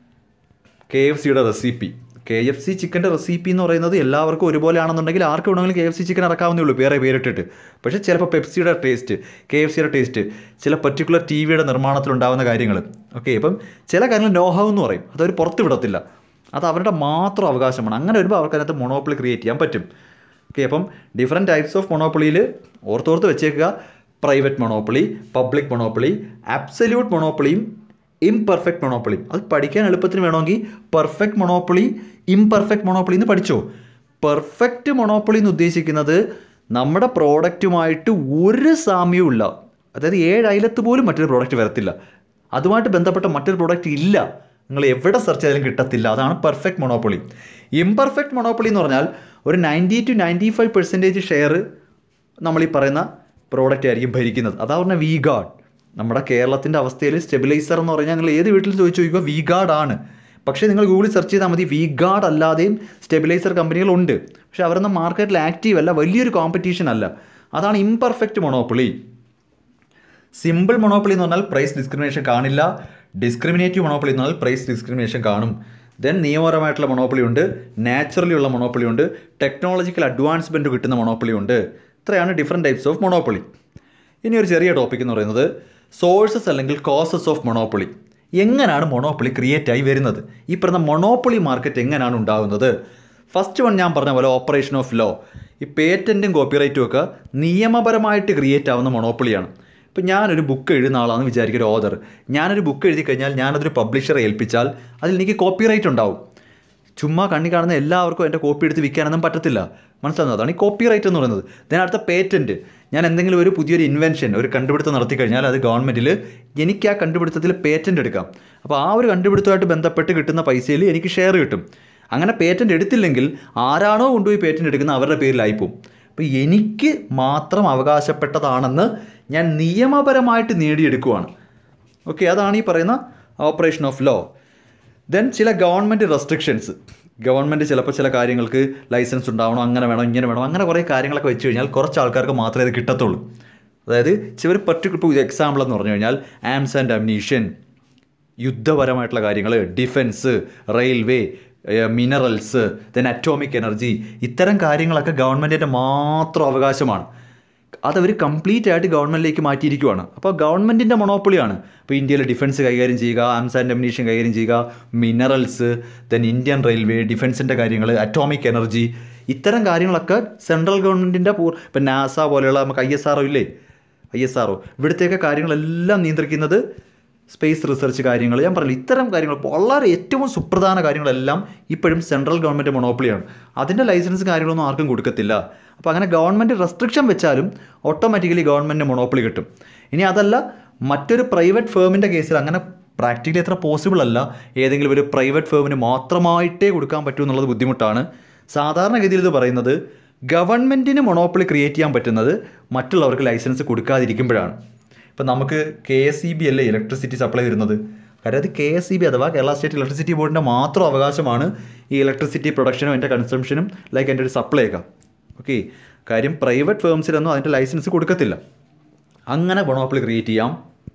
കെ എഫ് സിയുടെ റെസിപ്പി കെ എഫ് സി ചിക്കൻ്റെ റെസിപ്പി എന്ന് പറയുന്നത് എല്ലാവർക്കും ഒരുപോലെ ആണെന്നുണ്ടെങ്കിൽ ആർക്ക് വേണമെങ്കിലും കെ എഫ് സി ചിക്കൻ ഇറക്കാവുന്നേ ഉള്ളൂ വേറെ പേരിട്ടിട്ട് പക്ഷേ ചിലപ്പോൾ പെപ്സിയുടെ ടേസ്റ്റ് കെ എഫ് സിയുടെ ടേസ്റ്റ് ചില പർട്ടിക്കുലർ ടി വിയുടെ നിർമ്മാണത്തിലുണ്ടാകുന്ന കാര്യങ്ങൾ ഓക്കെ ഇപ്പം ചില കാര്യങ്ങൾ നോഹവ് എന്ന് പറയും അതവർ പുറത്ത് വിടത്തില്ല അത് അവരുടെ മാത്രം അവകാശമാണ് അങ്ങനെ വരുമ്പോൾ അവർക്ക് അതിനകത്ത് മൊണോപ്പിൾ ക്രിയേറ്റ് ചെയ്യാൻ പറ്റും ഓക്കെ അപ്പം ഡിഫറെൻറ്റ് ടൈപ്സ് ഓഫ് മൊണോപ്പൊളിയിൽ ഓർത്തോർത്ത് വെച്ചേക്കുക private monopoly public monopoly absolute മൊണോപ്പൊളിയും ഇംപെർഫെക്റ്റ് മൊണോപ്പൊളിയും അത് പഠിക്കാൻ എളുപ്പത്തിന് വേണമെങ്കിൽ പെർഫെക്റ്റ് മൊണോപ്പൊളി ഇംപെർഫെക്റ്റ് മൊണോപ്പൊളി എന്ന് പഠിച്ചോ പെർഫെക്റ്റ് മൊണോപ്പൊളി എന്ന് ഉദ്ദേശിക്കുന്നത് നമ്മുടെ പ്രോഡക്റ്റുമായിട്ട് ഒരു സാമ്യവും ഇല്ല അതായത് ഏഴ് അയലത്ത് പോലും മറ്റൊരു പ്രോഡക്റ്റ് വരത്തില്ല അതുമായിട്ട് ബന്ധപ്പെട്ട മറ്റൊരു പ്രോഡക്റ്റ് ഇല്ല നിങ്ങൾ എവിടെ സെർച്ച് ചെയ്താലും കിട്ടത്തില്ല അതാണ് പെർഫെക്റ്റ് മൊണോപ്പൊളി ഇംപെർഫെക്റ്റ് മൊണോപ്പൊളി എന്ന് പറഞ്ഞാൽ ഒരു ninety two ninety five percentage share നമ്മൾ ഈ പറയുന്ന പ്രോഡക്റ്റ് ആയിരിക്കും ഭരിക്കുന്നത് അതാ പറഞ്ഞ വി ഗാർഡ് നമ്മുടെ കേരളത്തിൻ്റെ അവസ്ഥയിൽ സ്റ്റെബിലൈസർ എന്ന് പറഞ്ഞാൽ നിങ്ങൾ ഏത് വീട്ടിൽ ചോദിച്ചു ചോദിക്കുക വി ഗാർഡ് ആണ് പക്ഷേ നിങ്ങൾ ഗൂഗിളിൽ സെർച്ച് ചെയ്താൽ മതി വി ഗാർഡ് അല്ലാതെയും സ്റ്റെബിലൈസർ കമ്പനികളുണ്ട് പക്ഷേ അവരൊന്നും മാർക്കറ്റിൽ ആക്റ്റീവ് അല്ല വലിയൊരു കോമ്പറ്റീഷൻ അല്ല അതാണ് ഇംപെർഫെക്റ്റ് മൊണോപ്പൊളി സിമ്പിൾ മൊണോപ്പൊളി എന്ന് പറഞ്ഞാൽ പ്രൈസ് ഡിസ്ക്രിമിനേഷൻ കാണില്ല ഡിസ്ക്രിമിനേറ്റീവ് മൊണോപ്പൊളി എന്ന് പറഞ്ഞാൽ പ്രൈസ് ഡിസ്ക്രിമിനേഷൻ കാണും ദെൻ നിയമപരമായിട്ടുള്ള മൊണോപ്പൊളി ഉണ്ട് നാച്ചുറലി ഉള്ള മൊണോപ്പൊളി ഉണ്ട് ടെക്നോളജിക്കൽ അഡ്വാൻസ്മെൻറ്റ് കിട്ടുന്ന മൊണോപ്പൊളി ഉണ്ട് ഇത്രയാണ് ഡിഫറെൻറ്റ് ടൈപ്സ് ഓഫ് മൊണോപ്പൊളി ഇനി ഒരു ചെറിയ ടോപ്പിക് എന്ന് പറയുന്നത് സോഴ്സസ് അല്ലെങ്കിൽ കോസസ് ഓഫ് മൊണോപ്പൊളി എങ്ങനെയാണ് മൊണോപ്പൊളി ക്രിയേറ്റ് ആയി വരുന്നത് ഈ പറയുന്ന മൊണോപ്പൊളി മാർക്കറ്റ് എങ്ങനെയാണ് ഉണ്ടാകുന്നത് ഫസ്റ്റ് വൺ ഞാൻ പറഞ്ഞ പോലെ ഓപ്പറേഷൻ ഓഫ് ലോ ഈ പേറ്റൻറ്റും കോപ്പിറൈറ്റും ഒക്കെ നിയമപരമായിട്ട് ക്രിയേറ്റ് ആവുന്ന മൊണോപ്പൊളിയാണ് ഇപ്പം ഞാനൊരു ബുക്ക് എഴുതുന്ന ആളാണെന്ന് വിചാരിക്കുക ഒരു ഓതർ ഞാനൊരു ബുക്ക് എഴുതി കഴിഞ്ഞാൽ ഞാനതൊരു പബ്ലിഷറെ ഏൽപ്പിച്ചാൽ അതിൽ എനിക്ക് കോപ്പിറൈറ്റ് ഉണ്ടാവും ചുമ്മാ കണ്ണി കാണുന്ന എല്ലാവർക്കും എൻ്റെ കോപ്പി എടുത്ത് വിൽക്കാനൊന്നും പറ്റത്തില്ല മനസ്സിലാവുന്നത് അതാണ് ഈ കോപ്പി റൈറ്റ് എന്ന് പറയുന്നത് ദെൻ അടുത്ത പേറ്റൻറ്റ് ഞാൻ എന്തെങ്കിലും ഒരു പുതിയൊരു ഇൻവെൻഷൻ ഒരു കണ്ടുപിടുത്തം നടത്തി കഴിഞ്ഞാൽ അത് ഗവൺമെൻറ്റിൽ എനിക്ക് ആ കണ്ടുപിടുത്തത്തിൽ പേറ്റൻ്റ് എടുക്കാം അപ്പോൾ ആ ഒരു കണ്ടുപിടുത്തമായിട്ട് ബന്ധപ്പെട്ട് കിട്ടുന്ന പൈസയിൽ എനിക്ക് ഷെയർ കിട്ടും അങ്ങനെ പേറ്റൻ്റ് എടുത്തില്ലെങ്കിൽ ആരാണോ കൊണ്ടുപോയി പേറ്റൻ്റ് എടുക്കുന്നത് അവരുടെ പേരിലായിപ്പോവും അപ്പോൾ എനിക്ക് മാത്രം അവകാശപ്പെട്ടതാണെന്ന് ഞാൻ നിയമപരമായിട്ട് നേടിയെടുക്കുവാണ് ഓക്കെ അതാണ് ഈ പറയുന്ന ഓപ്പറേഷൻ ഓഫ് ലോ ദെൻ ചില ഗവൺമെൻറ് റെസ്ട്രിക്ഷൻസ് ഗവൺമെൻറ് ചിലപ്പോൾ ചില കാര്യങ്ങൾക്ക് ലൈസൻസ് ഉണ്ടാവണം അങ്ങനെ വേണം ഇങ്ങനെ വേണം അങ്ങനെ കുറേ കാര്യങ്ങളൊക്കെ വെച്ച് കഴിഞ്ഞാൽ കുറച്ച് ആൾക്കാർക്ക് മാത്രമേ അത് കിട്ടത്തുള്ളൂ അതായത് ചില പർട്ടിക്കുലർ ഇപ്പോൾ എക്സാമ്പിൾ എന്ന് പറഞ്ഞു കഴിഞ്ഞാൽ ആംസ് ആൻഡ് അമ്നീഷൻ യുദ്ധപരമായിട്ടുള്ള കാര്യങ്ങൾ defence railway minerals then atomic energy ഇത്തരം കാര്യങ്ങളൊക്കെ ഗവൺമെൻറ്റിൻ്റെ മാത്രം അവകാശമാണ് അതവർ കംപ്ലീറ്റ് ആയിട്ട് ഗവൺമെൻറ്റിലേക്ക് മാറ്റിയിരിക്കുവാണ് അപ്പോൾ ഗവൺമെൻറ്റിൻ്റെ മൊണോപ്പൊളിയാണ് ഇപ്പോൾ ഇന്ത്യയിൽ ഡിഫൻസ് കൈകാര്യം ചെയ്യുക ആംസ് ആൻഡ് അമ്നീഷൻ കൈകാര്യം ചെയ്യുക മിനറൽസ് ദെൻ ഇന്ത്യൻ റെയിൽവേ ഡിഫൻസിൻ്റെ കാര്യങ്ങൾ അറ്റോമിക് എനർജി ഇത്തരം കാര്യങ്ങളൊക്കെ സെൻട്രൽ ഗവൺമെൻറ്റിൻ്റെ പൂർ ഇപ്പം നാസ പോലെയുള്ള നമുക്ക് ഐ എസ് ആർ ഇല്ലേ ഐ എസ് ആർ ഇവിടുത്തെയൊക്കെ കാര്യങ്ങളെല്ലാം നിയന്ത്രിക്കുന്നത് സ്പേസ് റിസർച്ച് കാര്യങ്ങൾ ഞാൻ പറഞ്ഞില്ല ഇത്തരം കാര്യങ്ങൾ വളരെ ഏറ്റവും സുപ്രധാന കാര്യങ്ങളെല്ലാം ഇപ്പോഴും സെൻട്രൽ ഗവൺമെൻറ് മൊണോപ്പൊളിയാണ് അതിൻ്റെ ലൈസൻസ് കാര്യങ്ങളൊന്നും ആർക്കും കൊടുക്കത്തില്ല അപ്പോൾ അങ്ങനെ ഗവൺമെൻറ് റെസ്ട്രിക്ഷൻ വെച്ചാലും ഓട്ടോമാറ്റിക്കലി ഗവൺമെൻറ് മൊണോപ്പൊളി കിട്ടും ഇനി അതല്ല മറ്റൊരു പ്രൈവറ്റ് ഫേമിൻ്റെ കേസിൽ അങ്ങനെ പ്രാക്ടിക്കലി അത്ര പോസിബിൾ അല്ല ഏതെങ്കിലും ഒരു പ്രൈവറ്റ് ഫേമിന് മാത്രമായിട്ടേ കൊടുക്കാൻ പറ്റൂ എന്നുള്ളത് ബുദ്ധിമുട്ടാണ് സാധാരണഗതിയിൽ ഇത് പറയുന്നത് ഗവൺമെൻറ്റിന് മൊണോപ്പൊളി ക്രിയേറ്റ് ചെയ്യാൻ പറ്റുന്നത് മറ്റുള്ളവർക്ക് ലൈസൻസ് കൊടുക്കാതിരിക്കുമ്പോഴാണ് ഇപ്പം നമുക്ക് കെ എസ് ഇ ബി അല്ലേ ഇലക്ട്രിസിറ്റി സപ്ലൈ വരുന്നത് കാര്യം അത് കെ എസ് ഇ ബി അഥവാ കേരള സ്റ്റേറ്റ് ഇലക്ട്രിസിറ്റി ബോർഡിൻ്റെ മാത്രം അവകാശമാണ് ഈ ഇലക്ട്രിസിറ്റി പ്രൊഡക്ഷനും അതിൻ്റെ കൺസംഷനും ലൈക്ക് അതിൻ്റെ ഒരു സപ്ലൈ ഒക്കെ ഓക്കെ കാര്യം പ്രൈവറ്റ് ഫേംസിലൊന്നും അതിൻ്റെ ലൈസൻസ് കൊടുക്കത്തില്ല അങ്ങനെ മൊണോപ്പൊളി ക്രിയേറ്റ് ചെയ്യാം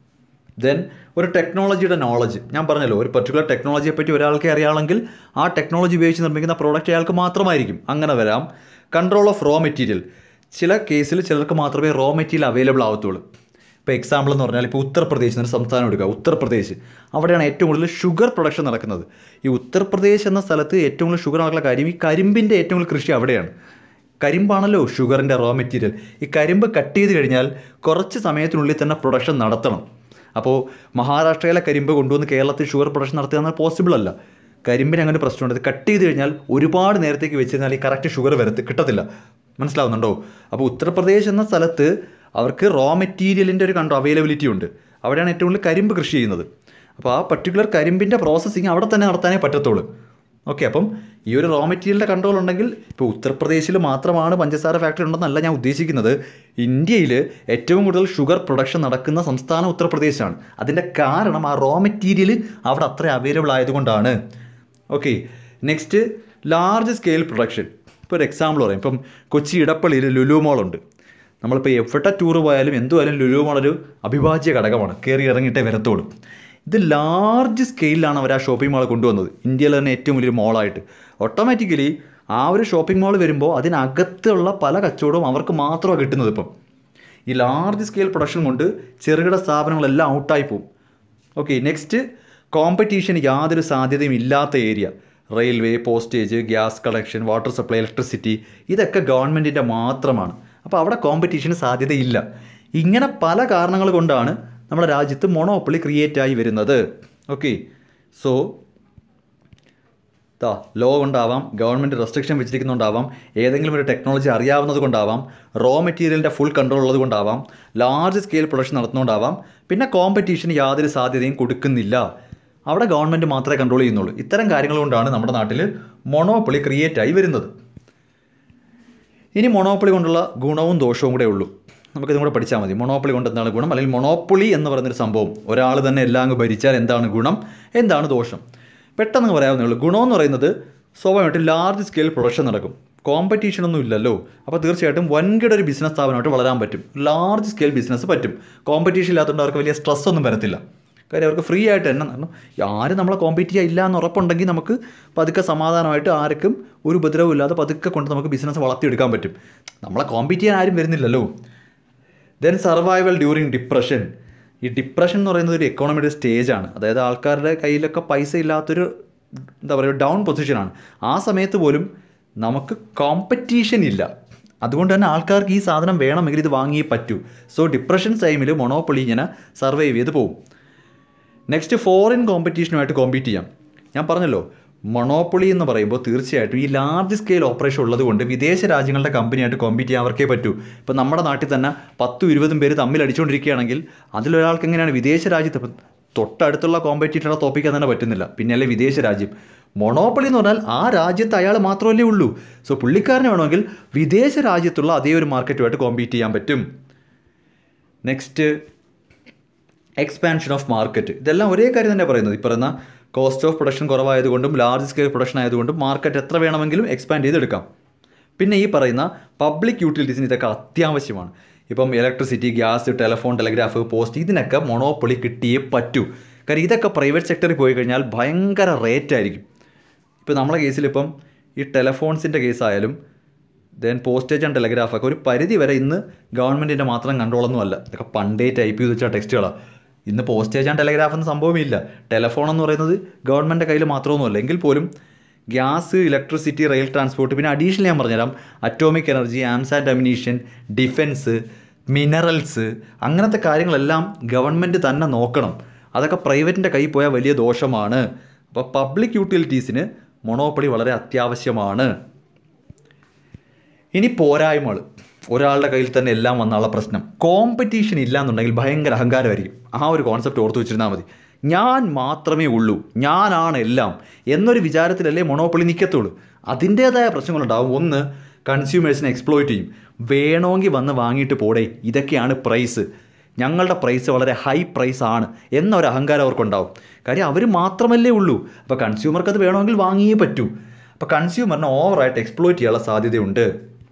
ദെൻ ഒരു ടെക്നോളജിയുടെ നോളജ് ഞാൻ പറഞ്ഞല്ലോ ഒരു പർട്ടിക്കുലർ ടെക്നോളജിയെ പറ്റി ഒരാൾക്ക് അറിയാമെങ്കിൽ ആ ടെക്നോളജി ഉപയോഗിച്ച് നിർമ്മിക്കുന്ന പ്രോഡക്റ്റ് അയാൾക്ക് മാത്രമായിരിക്കും അങ്ങനെ വരാം കൺട്രോൾ ഓഫ് റോ മെറ്റീരിയൽ ചില കേസിൽ ചിലർക്ക് മാത്രമേ റോ മെറ്റീരിയൽ അവൈലബിൾ ആവത്തുള്ളൂ ഇപ്പോൾ എക്സാമ്പിൾ എന്ന് പറഞ്ഞാൽ ഇപ്പോൾ ഉത്തർപ്രദേശ് എന്നൊരു സംസ്ഥാനം എടുക്കുക ഉത്തർപ്രദേശ് അവിടെയാണ് ഏറ്റവും കൂടുതൽ ഷുഗർ പ്രൊഡക്ഷൻ നടക്കുന്നത് ഈ ഉത്തർപ്രദേശ് എന്ന സ്ഥലത്ത് ഏറ്റവും കൂടുതൽ ഷുഗർ നടക്കുന്ന കാര്യം ഈ കരിമ്പിൻ്റെ ഏറ്റവും കൂടുതൽ കൃഷി അവിടെയാണ് കരിമ്പാണല്ലോ ഷുഗറിൻ്റെ റോ മെറ്റീരിയൽ ഈ കരിമ്പ് കട്ട് ചെയ്ത് കഴിഞ്ഞാൽ കുറച്ച് സമയത്തിനുള്ളിൽ തന്നെ പ്രൊഡക്ഷൻ നടത്തണം അപ്പോൾ മഹാരാഷ്ട്രയിലെ കരിമ്പ് കൊണ്ടുവന്ന് കേരളത്തിൽ ഷുഗർ പ്രൊഡക്ഷൻ നടത്തുക എന്നാൽ പോസിബിൾ അല്ല കരിമ്പിന് അങ്ങനെ പ്രശ്നമുണ്ട് ഇത് കട്ട് ചെയ്ത് കഴിഞ്ഞാൽ ഒരുപാട് നേരത്തേക്ക് വെച്ചിരുന്നാൽ ഈ കറക്റ്റ് ഷുഗർ വരത്ത് കിട്ടത്തില്ല മനസ്സിലാവുന്നുണ്ടോ അപ്പോൾ ഉത്തർപ്രദേശ് എന്ന സ്ഥലത്ത് അവർക്ക് റോ മെറ്റീരിയലിൻ്റെ ഒരു കണ്ടോ അവൈലബിലിറ്റി ഉണ്ട് അവിടെയാണ് ഏറ്റവും കൂടുതൽ കരിമ്പ് കൃഷി ചെയ്യുന്നത് അപ്പോൾ ആ പർട്ടിക്കുലർ കരിമ്പിൻ്റെ പ്രോസസ്സിങ് അവിടെ തന്നെ നടത്താനേ പറ്റത്തുള്ളൂ ഓക്കെ അപ്പം ഈ ഒരു റോ മെറ്റീരിയലിൻ്റെ കൺട്രോൾ ഉണ്ടെങ്കിൽ ഇപ്പോൾ ഉത്തർപ്രദേശിൽ മാത്രമാണ് പഞ്ചസാര ഫാക്ടറി ഉണ്ടെന്നല്ല ഞാൻ ഉദ്ദേശിക്കുന്നത് ഇന്ത്യയിൽ ഏറ്റവും കൂടുതൽ ഷുഗർ പ്രൊഡക്ഷൻ നടക്കുന്ന സംസ്ഥാനം ഉത്തർപ്രദേശാണ് അതിൻ്റെ കാരണം ആ റോ മെറ്റീരിയൽ അവിടെ അത്ര അവൈലബിൾ ആയതുകൊണ്ടാണ് okay next large scale production ഇപ്പോൾ ഒരു എക്സാമ്പിൾ പറയാം ഇപ്പം കൊച്ചി ഇടപ്പള്ളിയിൽ ലുലു മോളുണ്ട് നമ്മളിപ്പോൾ എവിടെ ടൂർ പോയാലും എന്തുമായാലും ലുലു മോൾ ഒരു അവിഭാജ്യ ഘടകമാണ് കയറി ഇറങ്ങിയിട്ടേ വരത്തുള്ളൂ ഇത് ലാർജ് സ്കെയിലാണ് അവർ ആ ഷോപ്പിംഗ് മാൾ കൊണ്ടുവന്നത് ഇന്ത്യയിൽ തന്നെ ഏറ്റവും വലിയൊരു മോളായിട്ട് ഓട്ടോമാറ്റിക്കലി ആ ഒരു ഷോപ്പിംഗ് മാൾ വരുമ്പോൾ അതിനകത്തുള്ള പല കച്ചവടവും അവർക്ക് മാത്രമാണ് കിട്ടുന്നത് ഇപ്പം ഈ ലാർജ് സ്കെയിൽ പ്രൊഡക്ഷൻ കൊണ്ട് ചെറുകിട സ്ഥാപനങ്ങളെല്ലാം ഔട്ടായി പോകും ഓക്കെ നെക്സ്റ്റ് കോമ്പറ്റീഷൻ യാതൊരു സാധ്യതയും ഇല്ലാത്ത area railway postage gas collection water supply electricity ഇതൊക്കെ ഗവൺമെൻറ്റിൻ്റെ മാത്രമാണ് അപ്പോൾ അവിടെ കോമ്പറ്റീഷന് സാധ്യതയില്ല ഇങ്ങനെ പല കാരണങ്ങൾ കൊണ്ടാണ് നമ്മുടെ രാജ്യത്ത് മൊണോപ്പൊളി ക്രിയേറ്റ് ആയി വരുന്നത് ഓക്കെ സോ താ ലോ കൊണ്ടാവാം ഗവൺമെൻറ് റെസ്ട്രിക്ഷൻ വെച്ചിരിക്കുന്നതുകൊണ്ടാവാം ഏതെങ്കിലും ഒരു ടെക്നോളജി അറിയാവുന്നത് കൊണ്ടാവാം റോ മെറ്റീരിയലിൻ്റെ ഫുൾ കൺട്രോൾ ഉള്ളത് കൊണ്ടാവാം ലാർജ് സ്കെയിൽ പ്രൊഡക്ഷൻ നടത്തുന്നതുകൊണ്ടാവാം പിന്നെ കോമ്പറ്റീഷന് യാതൊരു സാധ്യതയും കൊടുക്കുന്നില്ല അവിടെ ഗവൺമെൻറ് മാത്രമേ കൺട്രോൾ ചെയ്യുന്നുള്ളൂ ഇത്തരം കാര്യങ്ങൾ കൊണ്ടാണ് നമ്മുടെ നാട്ടിൽ മൊണോപ്പൊളി ക്രിയേറ്റ് ആയി വരുന്നത് ഇനി മൊണോപ്പൊളി കൊണ്ടുള്ള ഗുണവും ദോഷവും കൂടെ ഉള്ളൂ നമുക്കിതും കൂടെ പഠിച്ചാൽ മതി മൊണോപ്പൊളി കൊണ്ട് എന്താണ് ഗുണം അല്ലെങ്കിൽ മൊണോപ്പൊളി എന്ന് പറയുന്നൊരു സംഭവം ഒരാൾ തന്നെ എല്ലാം അങ്ങ് ഭരിച്ചാൽ എന്താണ് ഗുണം എന്താണ് ദോഷം പെട്ടെന്ന് പറയാവുന്നേ ഉള്ളൂ ഗുണമെന്ന് പറയുന്നത് സ്വാഭാവികമായിട്ടും ലാർജ് സ്കെയിൽ പ്രൊഡക്ഷൻ നടക്കും കോമ്പറ്റീഷൻ ഒന്നും ഇല്ലല്ലോ അപ്പോൾ തീർച്ചയായിട്ടും വൻകിട ഒരു ബിസിനസ് സ്ഥാപനമായിട്ട് വളരാൻ പറ്റും ലാർജ് സ്കെയിൽ ബിസിനസ് പറ്റും കോമ്പറ്റീഷൻ ഇല്ലാത്തതുകൊണ്ട് അവർക്ക് വലിയ സ്ട്രെസ് ഒന്നും വരത്തില്ല കാര്യം അവർക്ക് ഫ്രീ ആയിട്ട് തന്നെ കാരണം ആരും നമ്മളെ കോമ്പീറ്റ് ചെയ്യുക ഇല്ല എന്ന് ഉറപ്പുണ്ടെങ്കിൽ നമുക്ക് പതുക്കെ സമാധാനമായിട്ട് ആർക്കും ഒരു ഉപദ്രവം ഇല്ലാതെ പതുക്കെ കൊണ്ട് നമുക്ക് ബിസിനസ് വളർത്തിയെടുക്കാൻ പറ്റും നമ്മളെ കോമ്പീറ്റ് ചെയ്യാൻ ആരും വരുന്നില്ലല്ലോ ദെൻ സർവൈവൽ ഡ്യൂറിങ് ഡിപ്രഷൻ ഈ ഡിപ്രഷൻ എന്ന് പറയുന്നത് ഒരു എക്കോണമിയുടെ സ്റ്റേജാണ് അതായത് ആൾക്കാരുടെ കയ്യിലൊക്കെ പൈസ ഇല്ലാത്തൊരു എന്താ പറയുക ഡൗൺ പൊസിഷനാണ് ആ സമയത്ത് പോലും നമുക്ക് കോമ്പറ്റീഷൻ ഇല്ല അതുകൊണ്ട് തന്നെ ആൾക്കാർക്ക് ഈ സാധനം വേണമെങ്കിൽ ഇത് വാങ്ങിയേ പറ്റൂ സോ ഡിപ്രഷൻ ടൈമിൽ മൊണോപ്പൊളി ഇങ്ങനെ സർവൈവ് ചെയ്ത് പോകും നെക്സ്റ്റ് ഫോറിൻ കോമ്പറ്റീഷനുമായിട്ട് കോമ്പീറ്റ് ചെയ്യാം ഞാൻ പറഞ്ഞല്ലോ മൊണോപ്പൊളി എന്ന് പറയുമ്പോൾ തീർച്ചയായിട്ടും ഈ ലാർജ് സ്കെയിൽ ഓപ്പറേഷൻ ഉള്ളത് കൊണ്ട് വിദേശ രാജ്യങ്ങളുടെ കമ്പനിയായിട്ട് കോമ്പീറ്റ് ചെയ്യാൻ അവർക്കേ പറ്റൂ ഇപ്പോൾ നമ്മുടെ നാട്ടിൽ തന്നെ പത്തും ഇരുപതും പേര് തമ്മിൽ അടിച്ചുകൊണ്ടിരിക്കുകയാണെങ്കിൽ അതിലൊരാൾക്ക് എങ്ങനെയാണ് വിദേശ രാജ്യത്ത് ഇപ്പം തൊട്ടടുത്തുള്ള കോമ്പറ്റീറ്ററെ തോപ്പിക്കാൻ തന്നെ പറ്റുന്നില്ല പിന്നെ അല്ലേ വിദേശ രാജ്യം മൊണോപ്പൊളി എന്ന് പറഞ്ഞാൽ ആ രാജ്യത്ത് അയാൾ മാത്രമല്ലേ ഉള്ളൂ സോ പുള്ളിക്കാരന് വേണമെങ്കിൽ വിദേശ രാജ്യത്തുള്ള അതേ ഒരു മാർക്കറ്റുമായിട്ട് കോമ്പീറ്റ് ചെയ്യാൻ പറ്റും നെക്സ്റ്റ് എക്സ്പാൻഷൻ ഓഫ് മാർക്കറ്റ് ഇതെല്ലാം ഒരേ കാര്യം തന്നെ പറയുന്നത് ഈ പറയുന്ന കോസ്റ്റ് ഓഫ് പ്രൊഡക്ഷൻ കുറവായതുകൊണ്ടും ലാർജ് സ്കെയിൽ പ്രൊഡക്ഷൻ ആയതുകൊണ്ടും മാർക്കറ്റ് എത്ര വേണമെങ്കിലും എക്സ്പാൻഡ് ചെയ്തെടുക്കാം പിന്നെ ഈ പറയുന്ന പബ്ലിക് യൂട്ടിലിറ്റീസിന് ഇതൊക്കെ അത്യാവശ്യമാണ് ഇപ്പം electricity gas telephone telegraph post ഇതിനൊക്കെ മൊണോപ്പൊളി കിട്ടിയേ പറ്റൂ കാര്യം ഇതൊക്കെ പ്രൈവറ്റ് സെക്ടറിൽ പോയി കഴിഞ്ഞാൽ ഭയങ്കര റേറ്റ് ആയിരിക്കും ഇപ്പോൾ നമ്മളെ കേസിൽ ഇപ്പം ഈ ടെലഫോൺസിൻ്റെ കേസായാലും ദെൻ പോസ്റ്റേജ് ആൻഡ് ടെലഗ്രാഫൊക്കെ ഒരു പരിധി വരെ ഇന്ന് ഗവൺമെൻറ്റിൻ്റെ മാത്രം കൺട്രോളൊന്നും അല്ല ഇതൊക്കെ പണ്ടേ ടൈപ്പ് ചെയ്ത് വെച്ച ടെക്സ്റ്റുകളാണ് ഇന്ന് പോസ്റ്റേജ് ആൻഡ് ടെലഗ്രാഫ് എന്ന സംഭവമില്ല ടെലഫോൺ എന്ന് പറയുന്നത് ഗവൺമെൻറ് കയ്യിൽ മാത്രമൊന്നുമല്ല എങ്കിൽ പോലും ഗ്യാസ് ഇലക്ട്രിസിറ്റി റെയിൽ ട്രാൻസ്പോർട്ട് പിന്നെ അഡീഷണൽ ഞാൻ പറഞ്ഞുതരാം atomic energy arms and ammunition defence minerals അങ്ങനത്തെ കാര്യങ്ങളെല്ലാം ഗവൺമെൻറ് തന്നെ നോക്കണം അതൊക്കെ പ്രൈവറ്റിൻ്റെ കയ്യിൽ പോയാൽ വലിയ ദോഷമാണ് അപ്പോൾ പബ്ലിക് യൂട്ടിലിറ്റീസിന് മൊണോപ്പൊളി വളരെ അത്യാവശ്യമാണ് ഇനി പോരായ്മകൾ ഒരാളുടെ കയ്യിൽ തന്നെ എല്ലാം വന്നുള്ള പ്രശ്നം കോമ്പറ്റീഷൻ ഇല്ല എന്നുണ്ടെങ്കിൽ ഭയങ്കര അഹങ്കാരമായിരിക്കും ആ ഒരു കോൺസെപ്റ്റ് ഓർത്ത് വെച്ചിരുന്നാൽ മതി ഞാൻ മാത്രമേ ഉള്ളൂ ഞാനാണ് എല്ലാം എന്നൊരു വിചാരത്തിലല്ലേ മൊണോപ്പൊളി നിൽക്കത്തുള്ളൂ അതിൻ്റേതായ പ്രശ്നങ്ങളുണ്ടാവും ഒന്ന് കൺസ്യൂമേഴ്സിനെ എക്സ്പ്ലോയിറ്റ് ചെയ്യും വേണമെങ്കിൽ വന്ന് വാങ്ങിയിട്ട് പോടേ ഇതൊക്കെയാണ് പ്രൈസ് ഞങ്ങളുടെ പ്രൈസ് വളരെ ഹൈ പ്രൈസ് ആണ് എന്നൊരു അഹങ്കാരം അവർക്കുണ്ടാവും കാര്യം അവർ മാത്രമല്ലേ ഉള്ളൂ അപ്പോൾ കൺസ്യൂമർക്ക് അത് വേണമെങ്കിൽ വാങ്ങിയേ പറ്റൂ അപ്പോൾ കൺസ്യൂമറിനെ ഓവറായിട്ട് എക്സ്പ്ലോയിറ്റ് ചെയ്യാനുള്ള സാധ്യതയുണ്ട്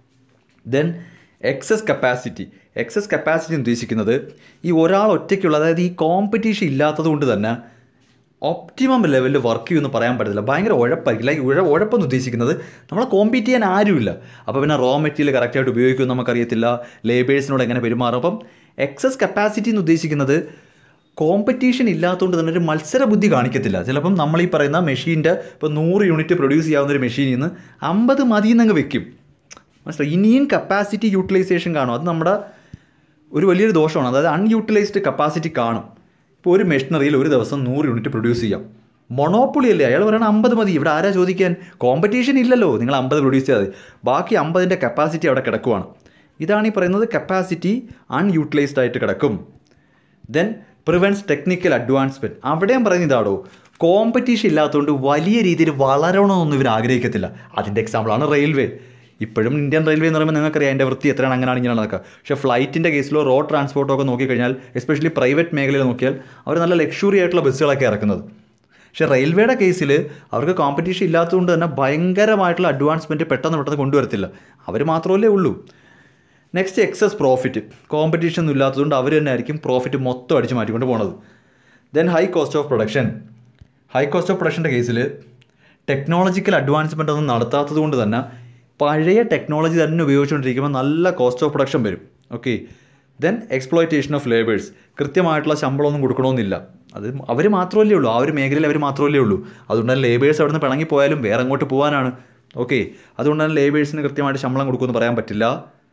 then excess capacity excess capacity എന്ന് ഉദ്ദേശിക്കുന്നത് ഈ ഒരാൾ ഒറ്റയ്ക്കുള്ള അതായത് ഈ കോമ്പറ്റീഷൻ ഇല്ലാത്തത് കൊണ്ട് തന്നെ ഒപ്റ്റിമം ലെവലിൽ വർക്ക് ചെയ്യുമെന്ന് പറയാൻ പറ്റത്തില്ല ഭയങ്കര ഉഴപ്പായിരിക്കും ലൈക്ക് ഉഴ ഉഴപ്പെന്ന് ഉദ്ദേശിക്കുന്നത് നമ്മളെ കോമ്പീറ്റ് ചെയ്യാൻ ആരുമില്ല അപ്പോൾ പിന്നെ റോ മെറ്റീരിയൽ കറക്റ്റായിട്ട് ഉപയോഗിക്കുമെന്ന് നമുക്കറിയത്തില്ല ലേബേഴ്സിനോട് എങ്ങനെ പെരുമാറും അപ്പം എക്സസ് കപ്പാസിറ്റി എന്ന് ഉദ്ദേശിക്കുന്നത് കോമ്പറ്റീഷൻ ഇല്ലാത്തതുകൊണ്ട് തന്നെ ഒരു മത്സര ബുദ്ധി കാണിക്കത്തില്ല ചിലപ്പം നമ്മൾ ഈ പറയുന്ന മെഷീൻ്റെ ഇപ്പോൾ നൂറ് യൂണിറ്റ് പ്രൊഡ്യൂസ് ചെയ്യാവുന്ന ഒരു മെഷീനിൽ നിന്ന് അമ്പത് മതി എന്നങ്ങ് വെക്കും മനസ്സിലായി ഇനിയും കപ്പാസിറ്റി യൂട്ടിലൈസേഷൻ കാണും അത് നമ്മുടെ ഒരു വലിയൊരു ദോഷമാണ് അതായത് അൺയൂട്ടിലൈസ്ഡ് കപ്പാസിറ്റി കാണും ഇപ്പോൾ ഒരു മെഷീനറിയിൽ ഒരു ദിവസം നൂറ് യൂണിറ്റ് പ്രൊഡ്യൂസ് ചെയ്യാം മൊണോപ്പൊളി അല്ലേ അയാൾ പറയണം അമ്പത് മതി ഇവിടെ ആരാ ചോദിക്കാൻ കോമ്പറ്റീഷൻ ഇല്ലല്ലോ നിങ്ങൾ അമ്പത് പ്രൊഡ്യൂസ് ചെയ്താൽ മതി ബാക്കി അമ്പതിൻ്റെ കപ്പാസിറ്റി അവിടെ കിടക്കുവാണ് ഇതാണ് ഈ പറയുന്നത് കപ്പാസിറ്റി അൺയൂട്ടിലൈസ്ഡ് ആയിട്ട് കിടക്കും ദെൻ പ്രിവെൻസ് ടെക്നിക്കൽ അഡ്വാൻസ്മെൻറ്റ് അവിടെയും പറയുന്നത് ഇതാടോ കോമ്പറ്റീഷൻ ഇല്ലാത്തതുകൊണ്ട് വലിയ രീതിയിൽ വളരണമെന്നൊന്നും ഇവർ ആഗ്രഹിക്കത്തില്ല അതിൻ്റെ എക്സാമ്പിളാണ് റെയിൽവേ ഇപ്പോഴും ഇന്ത്യൻ റെയിൽവേ എന്ന് പറയുമ്പോൾ നിങ്ങൾക്കറിയാം അതിൻ്റെ വൃത്തി എത്രയാണ് അങ്ങനെയാണ് ഇങ്ങനെ നടക്കുക പക്ഷേ ഫ്ലൈറ്റിൻ്റെ കേസിലോ റോഡ് ട്രാൻസ്പോർട്ടോ ഒക്കെ നോക്കിക്കഴിഞ്ഞാൽ എസ്പെഷ്യലി പ്രൈവറ്റ് മേഖലയിൽ നോക്കിയാൽ അവർ നല്ല ലക്ഷറി ആയിട്ടുള്ള ബസ്സുകളൊക്കെ ഇറക്കുന്നത് പക്ഷേ റെയിൽവേയുടെ കേസിൽ അവർക്ക് കോമ്പറ്റീഷൻ ഇല്ലാത്തതുകൊണ്ട് തന്നെ ഭയങ്കരമായിട്ടുള്ള അഡ്വാൻസ്മെൻറ്റ് പെട്ടെന്ന് പെട്ടെന്ന് കൊണ്ടുവരത്തില്ല അവർ മാത്രമല്ലേ ഉള്ളൂ നെക്സ്റ്റ് എക്സസ് പ്രോഫിറ്റ് കോമ്പറ്റീഷൻ ഒന്നും ഇല്ലാത്തതുകൊണ്ട് അവർ തന്നെ ആയിരിക്കും പ്രോഫിറ്റ് മൊത്തം അടിച്ച് മാറ്റിക്കൊണ്ട് പോണത് then high cost of production high cost of പ്രൊഡക്ഷൻ്റെ കേസിൽ ടെക്നോളജിക്കൽ അഡ്വാൻസ്മെൻ്റ് ഒന്നും നടത്താത്തത് കൊണ്ട് തന്നെ പഴയ ടെക്നോളജി തന്നെ ഉപയോഗിച്ചുകൊണ്ടിരിക്കുമ്പോൾ നല്ല കോസ്റ്റ് ഓഫ് പ്രൊഡക്ഷൻ വരും okay then exploitation of labours കൃത്യമായിട്ടുള്ള ശമ്പളമൊന്നും കൊടുക്കണമെന്നില്ല അത് അവർ മാത്രമല്ലേ ഉള്ളൂ ആ ഒരു മേഖലയിൽ അവർ മാത്രമല്ലേ ഉള്ളൂ അതുകൊണ്ട് തന്നെ ലേബേഴ്സ് അവിടെ നിന്ന് പിണങ്ങിപ്പോയാലും വേറെ അങ്ങോട്ട് പോകാനാണ് ഓക്കെ അതുകൊണ്ട് തന്നെ ലേബേഴ്സിന് കൃത്യമായിട്ട് ശമ്പളം കൊടുക്കുമെന്ന് പറയാൻ പറ്റില്ല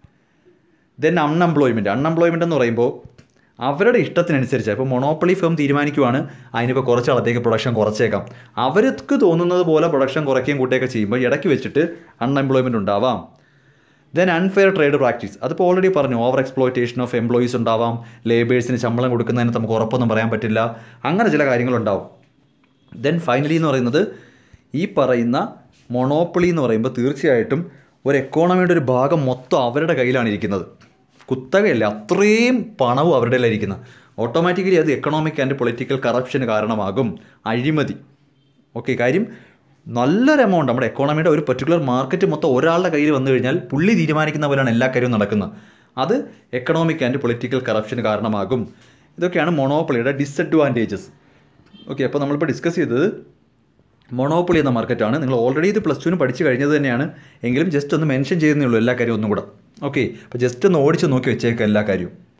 ദെൻ അൺഎംപ്ലോയ്മെൻറ്റ് അൺഎംപ്ലോയ്മെൻ്റ് എന്ന് പറയുമ്പോൾ അവരുടെ ഇഷ്ടത്തിനനുസരിച്ച് ഇപ്പോൾ മൊണോപ്പൊളി ഫേം തീരുമാനിക്കുവാണ് അതിനിപ്പോൾ കുറച്ച് ആളത്തേക്ക് പ്രൊഡക്ഷൻ കുറച്ചേക്കാം അവർക്ക് തോന്നുന്നത് പോലെ പ്രൊഡക്ഷൻ കുറയ്ക്കുകയും കൂട്ടുകയൊക്കെ ചെയ്യുമ്പോൾ ഇടയ്ക്ക് വെച്ചിട്ട് അൺഎംപ്ലോയ്മെൻറ്റ് ഉണ്ടാവാം ദെൻ അൺഫെയർ ട്രേഡ് പ്രാക്ടീസ് അതിപ്പോൾ ഓൾറെഡി പറഞ്ഞു ഓവർ എക്സ്പ്ലോയിറ്റേഷൻ ഓഫ് എംപ്ലോയീസ് ഉണ്ടാവാം ലേബേഴ്സിന് ശമ്പളം കൊടുക്കുന്നതിന് നമുക്ക് ഉറപ്പൊന്നും പറയാൻ പറ്റില്ല അങ്ങനെ ചില കാര്യങ്ങളുണ്ടാവും ദെൻ ഫൈനലി എന്ന് പറയുന്നത് ഈ പറയുന്ന മൊണോപ്പൊളി എന്ന് പറയുമ്പോൾ തീർച്ചയായിട്ടും ഒരു എക്കോണമിയുടെ ഒരു ഭാഗം മൊത്തം അവരുടെ കയ്യിലാണ് ഇരിക്കുന്നത് കുത്തകയല്ല അത്രയും പണവും അവരുടെ കയ്യിലിരിക്കുന്നത് ഓട്ടോമാറ്റിക്കലി അത് എക്കണോമിക് ആൻഡ് പൊളിറ്റിക്കൽ കറപ്ഷന് കാരണമാകും അഴിമതി ഓക്കെ കാര്യം നല്ലൊരു എമൗണ്ട് നമ്മുടെ എക്കോണമിയുടെ ഒരു പെർട്ടിക്കുലർ മാർക്കറ്റ് മൊത്തം ഒരാളുടെ കയ്യിൽ വന്നു കഴിഞ്ഞാൽ പുള്ളി തീരുമാനിക്കുന്ന പോലെയാണ് എല്ലാ കാര്യവും നടക്കുന്നത് അത് എക്കണോമിക് ആൻഡ് പൊളിറ്റിക്കൽ കറപ്ഷന് കാരണമാകും ഇതൊക്കെയാണ് മൊണോപ്പൊളിയുടെ ഡിസഡ്വാൻറ്റേജസ് ഓക്കെ അപ്പോൾ നമ്മളിപ്പോൾ ഡിസ്കസ് ചെയ്തത് മൊണോപ്പൊളി എന്ന മാർക്കറ്റാണ് നിങ്ങൾ ഓൾറെഡി ഇത് പ്ലസ് ടുവിന് പഠിച്ചു കഴിഞ്ഞത് തന്നെയാണ് എങ്കിലും ജസ്റ്റ് ഒന്ന് മെൻഷൻ ചെയ്യുന്നേ ഉള്ളൂ എല്ലാ കാര്യവും ഒന്നും കൂടെ ഓക്കെ അപ്പോൾ ജസ്റ്റ് ഒന്ന് ഓടിച്ച് നോക്കി വെച്ചേക്കാം എല്ലാ കാര്യവും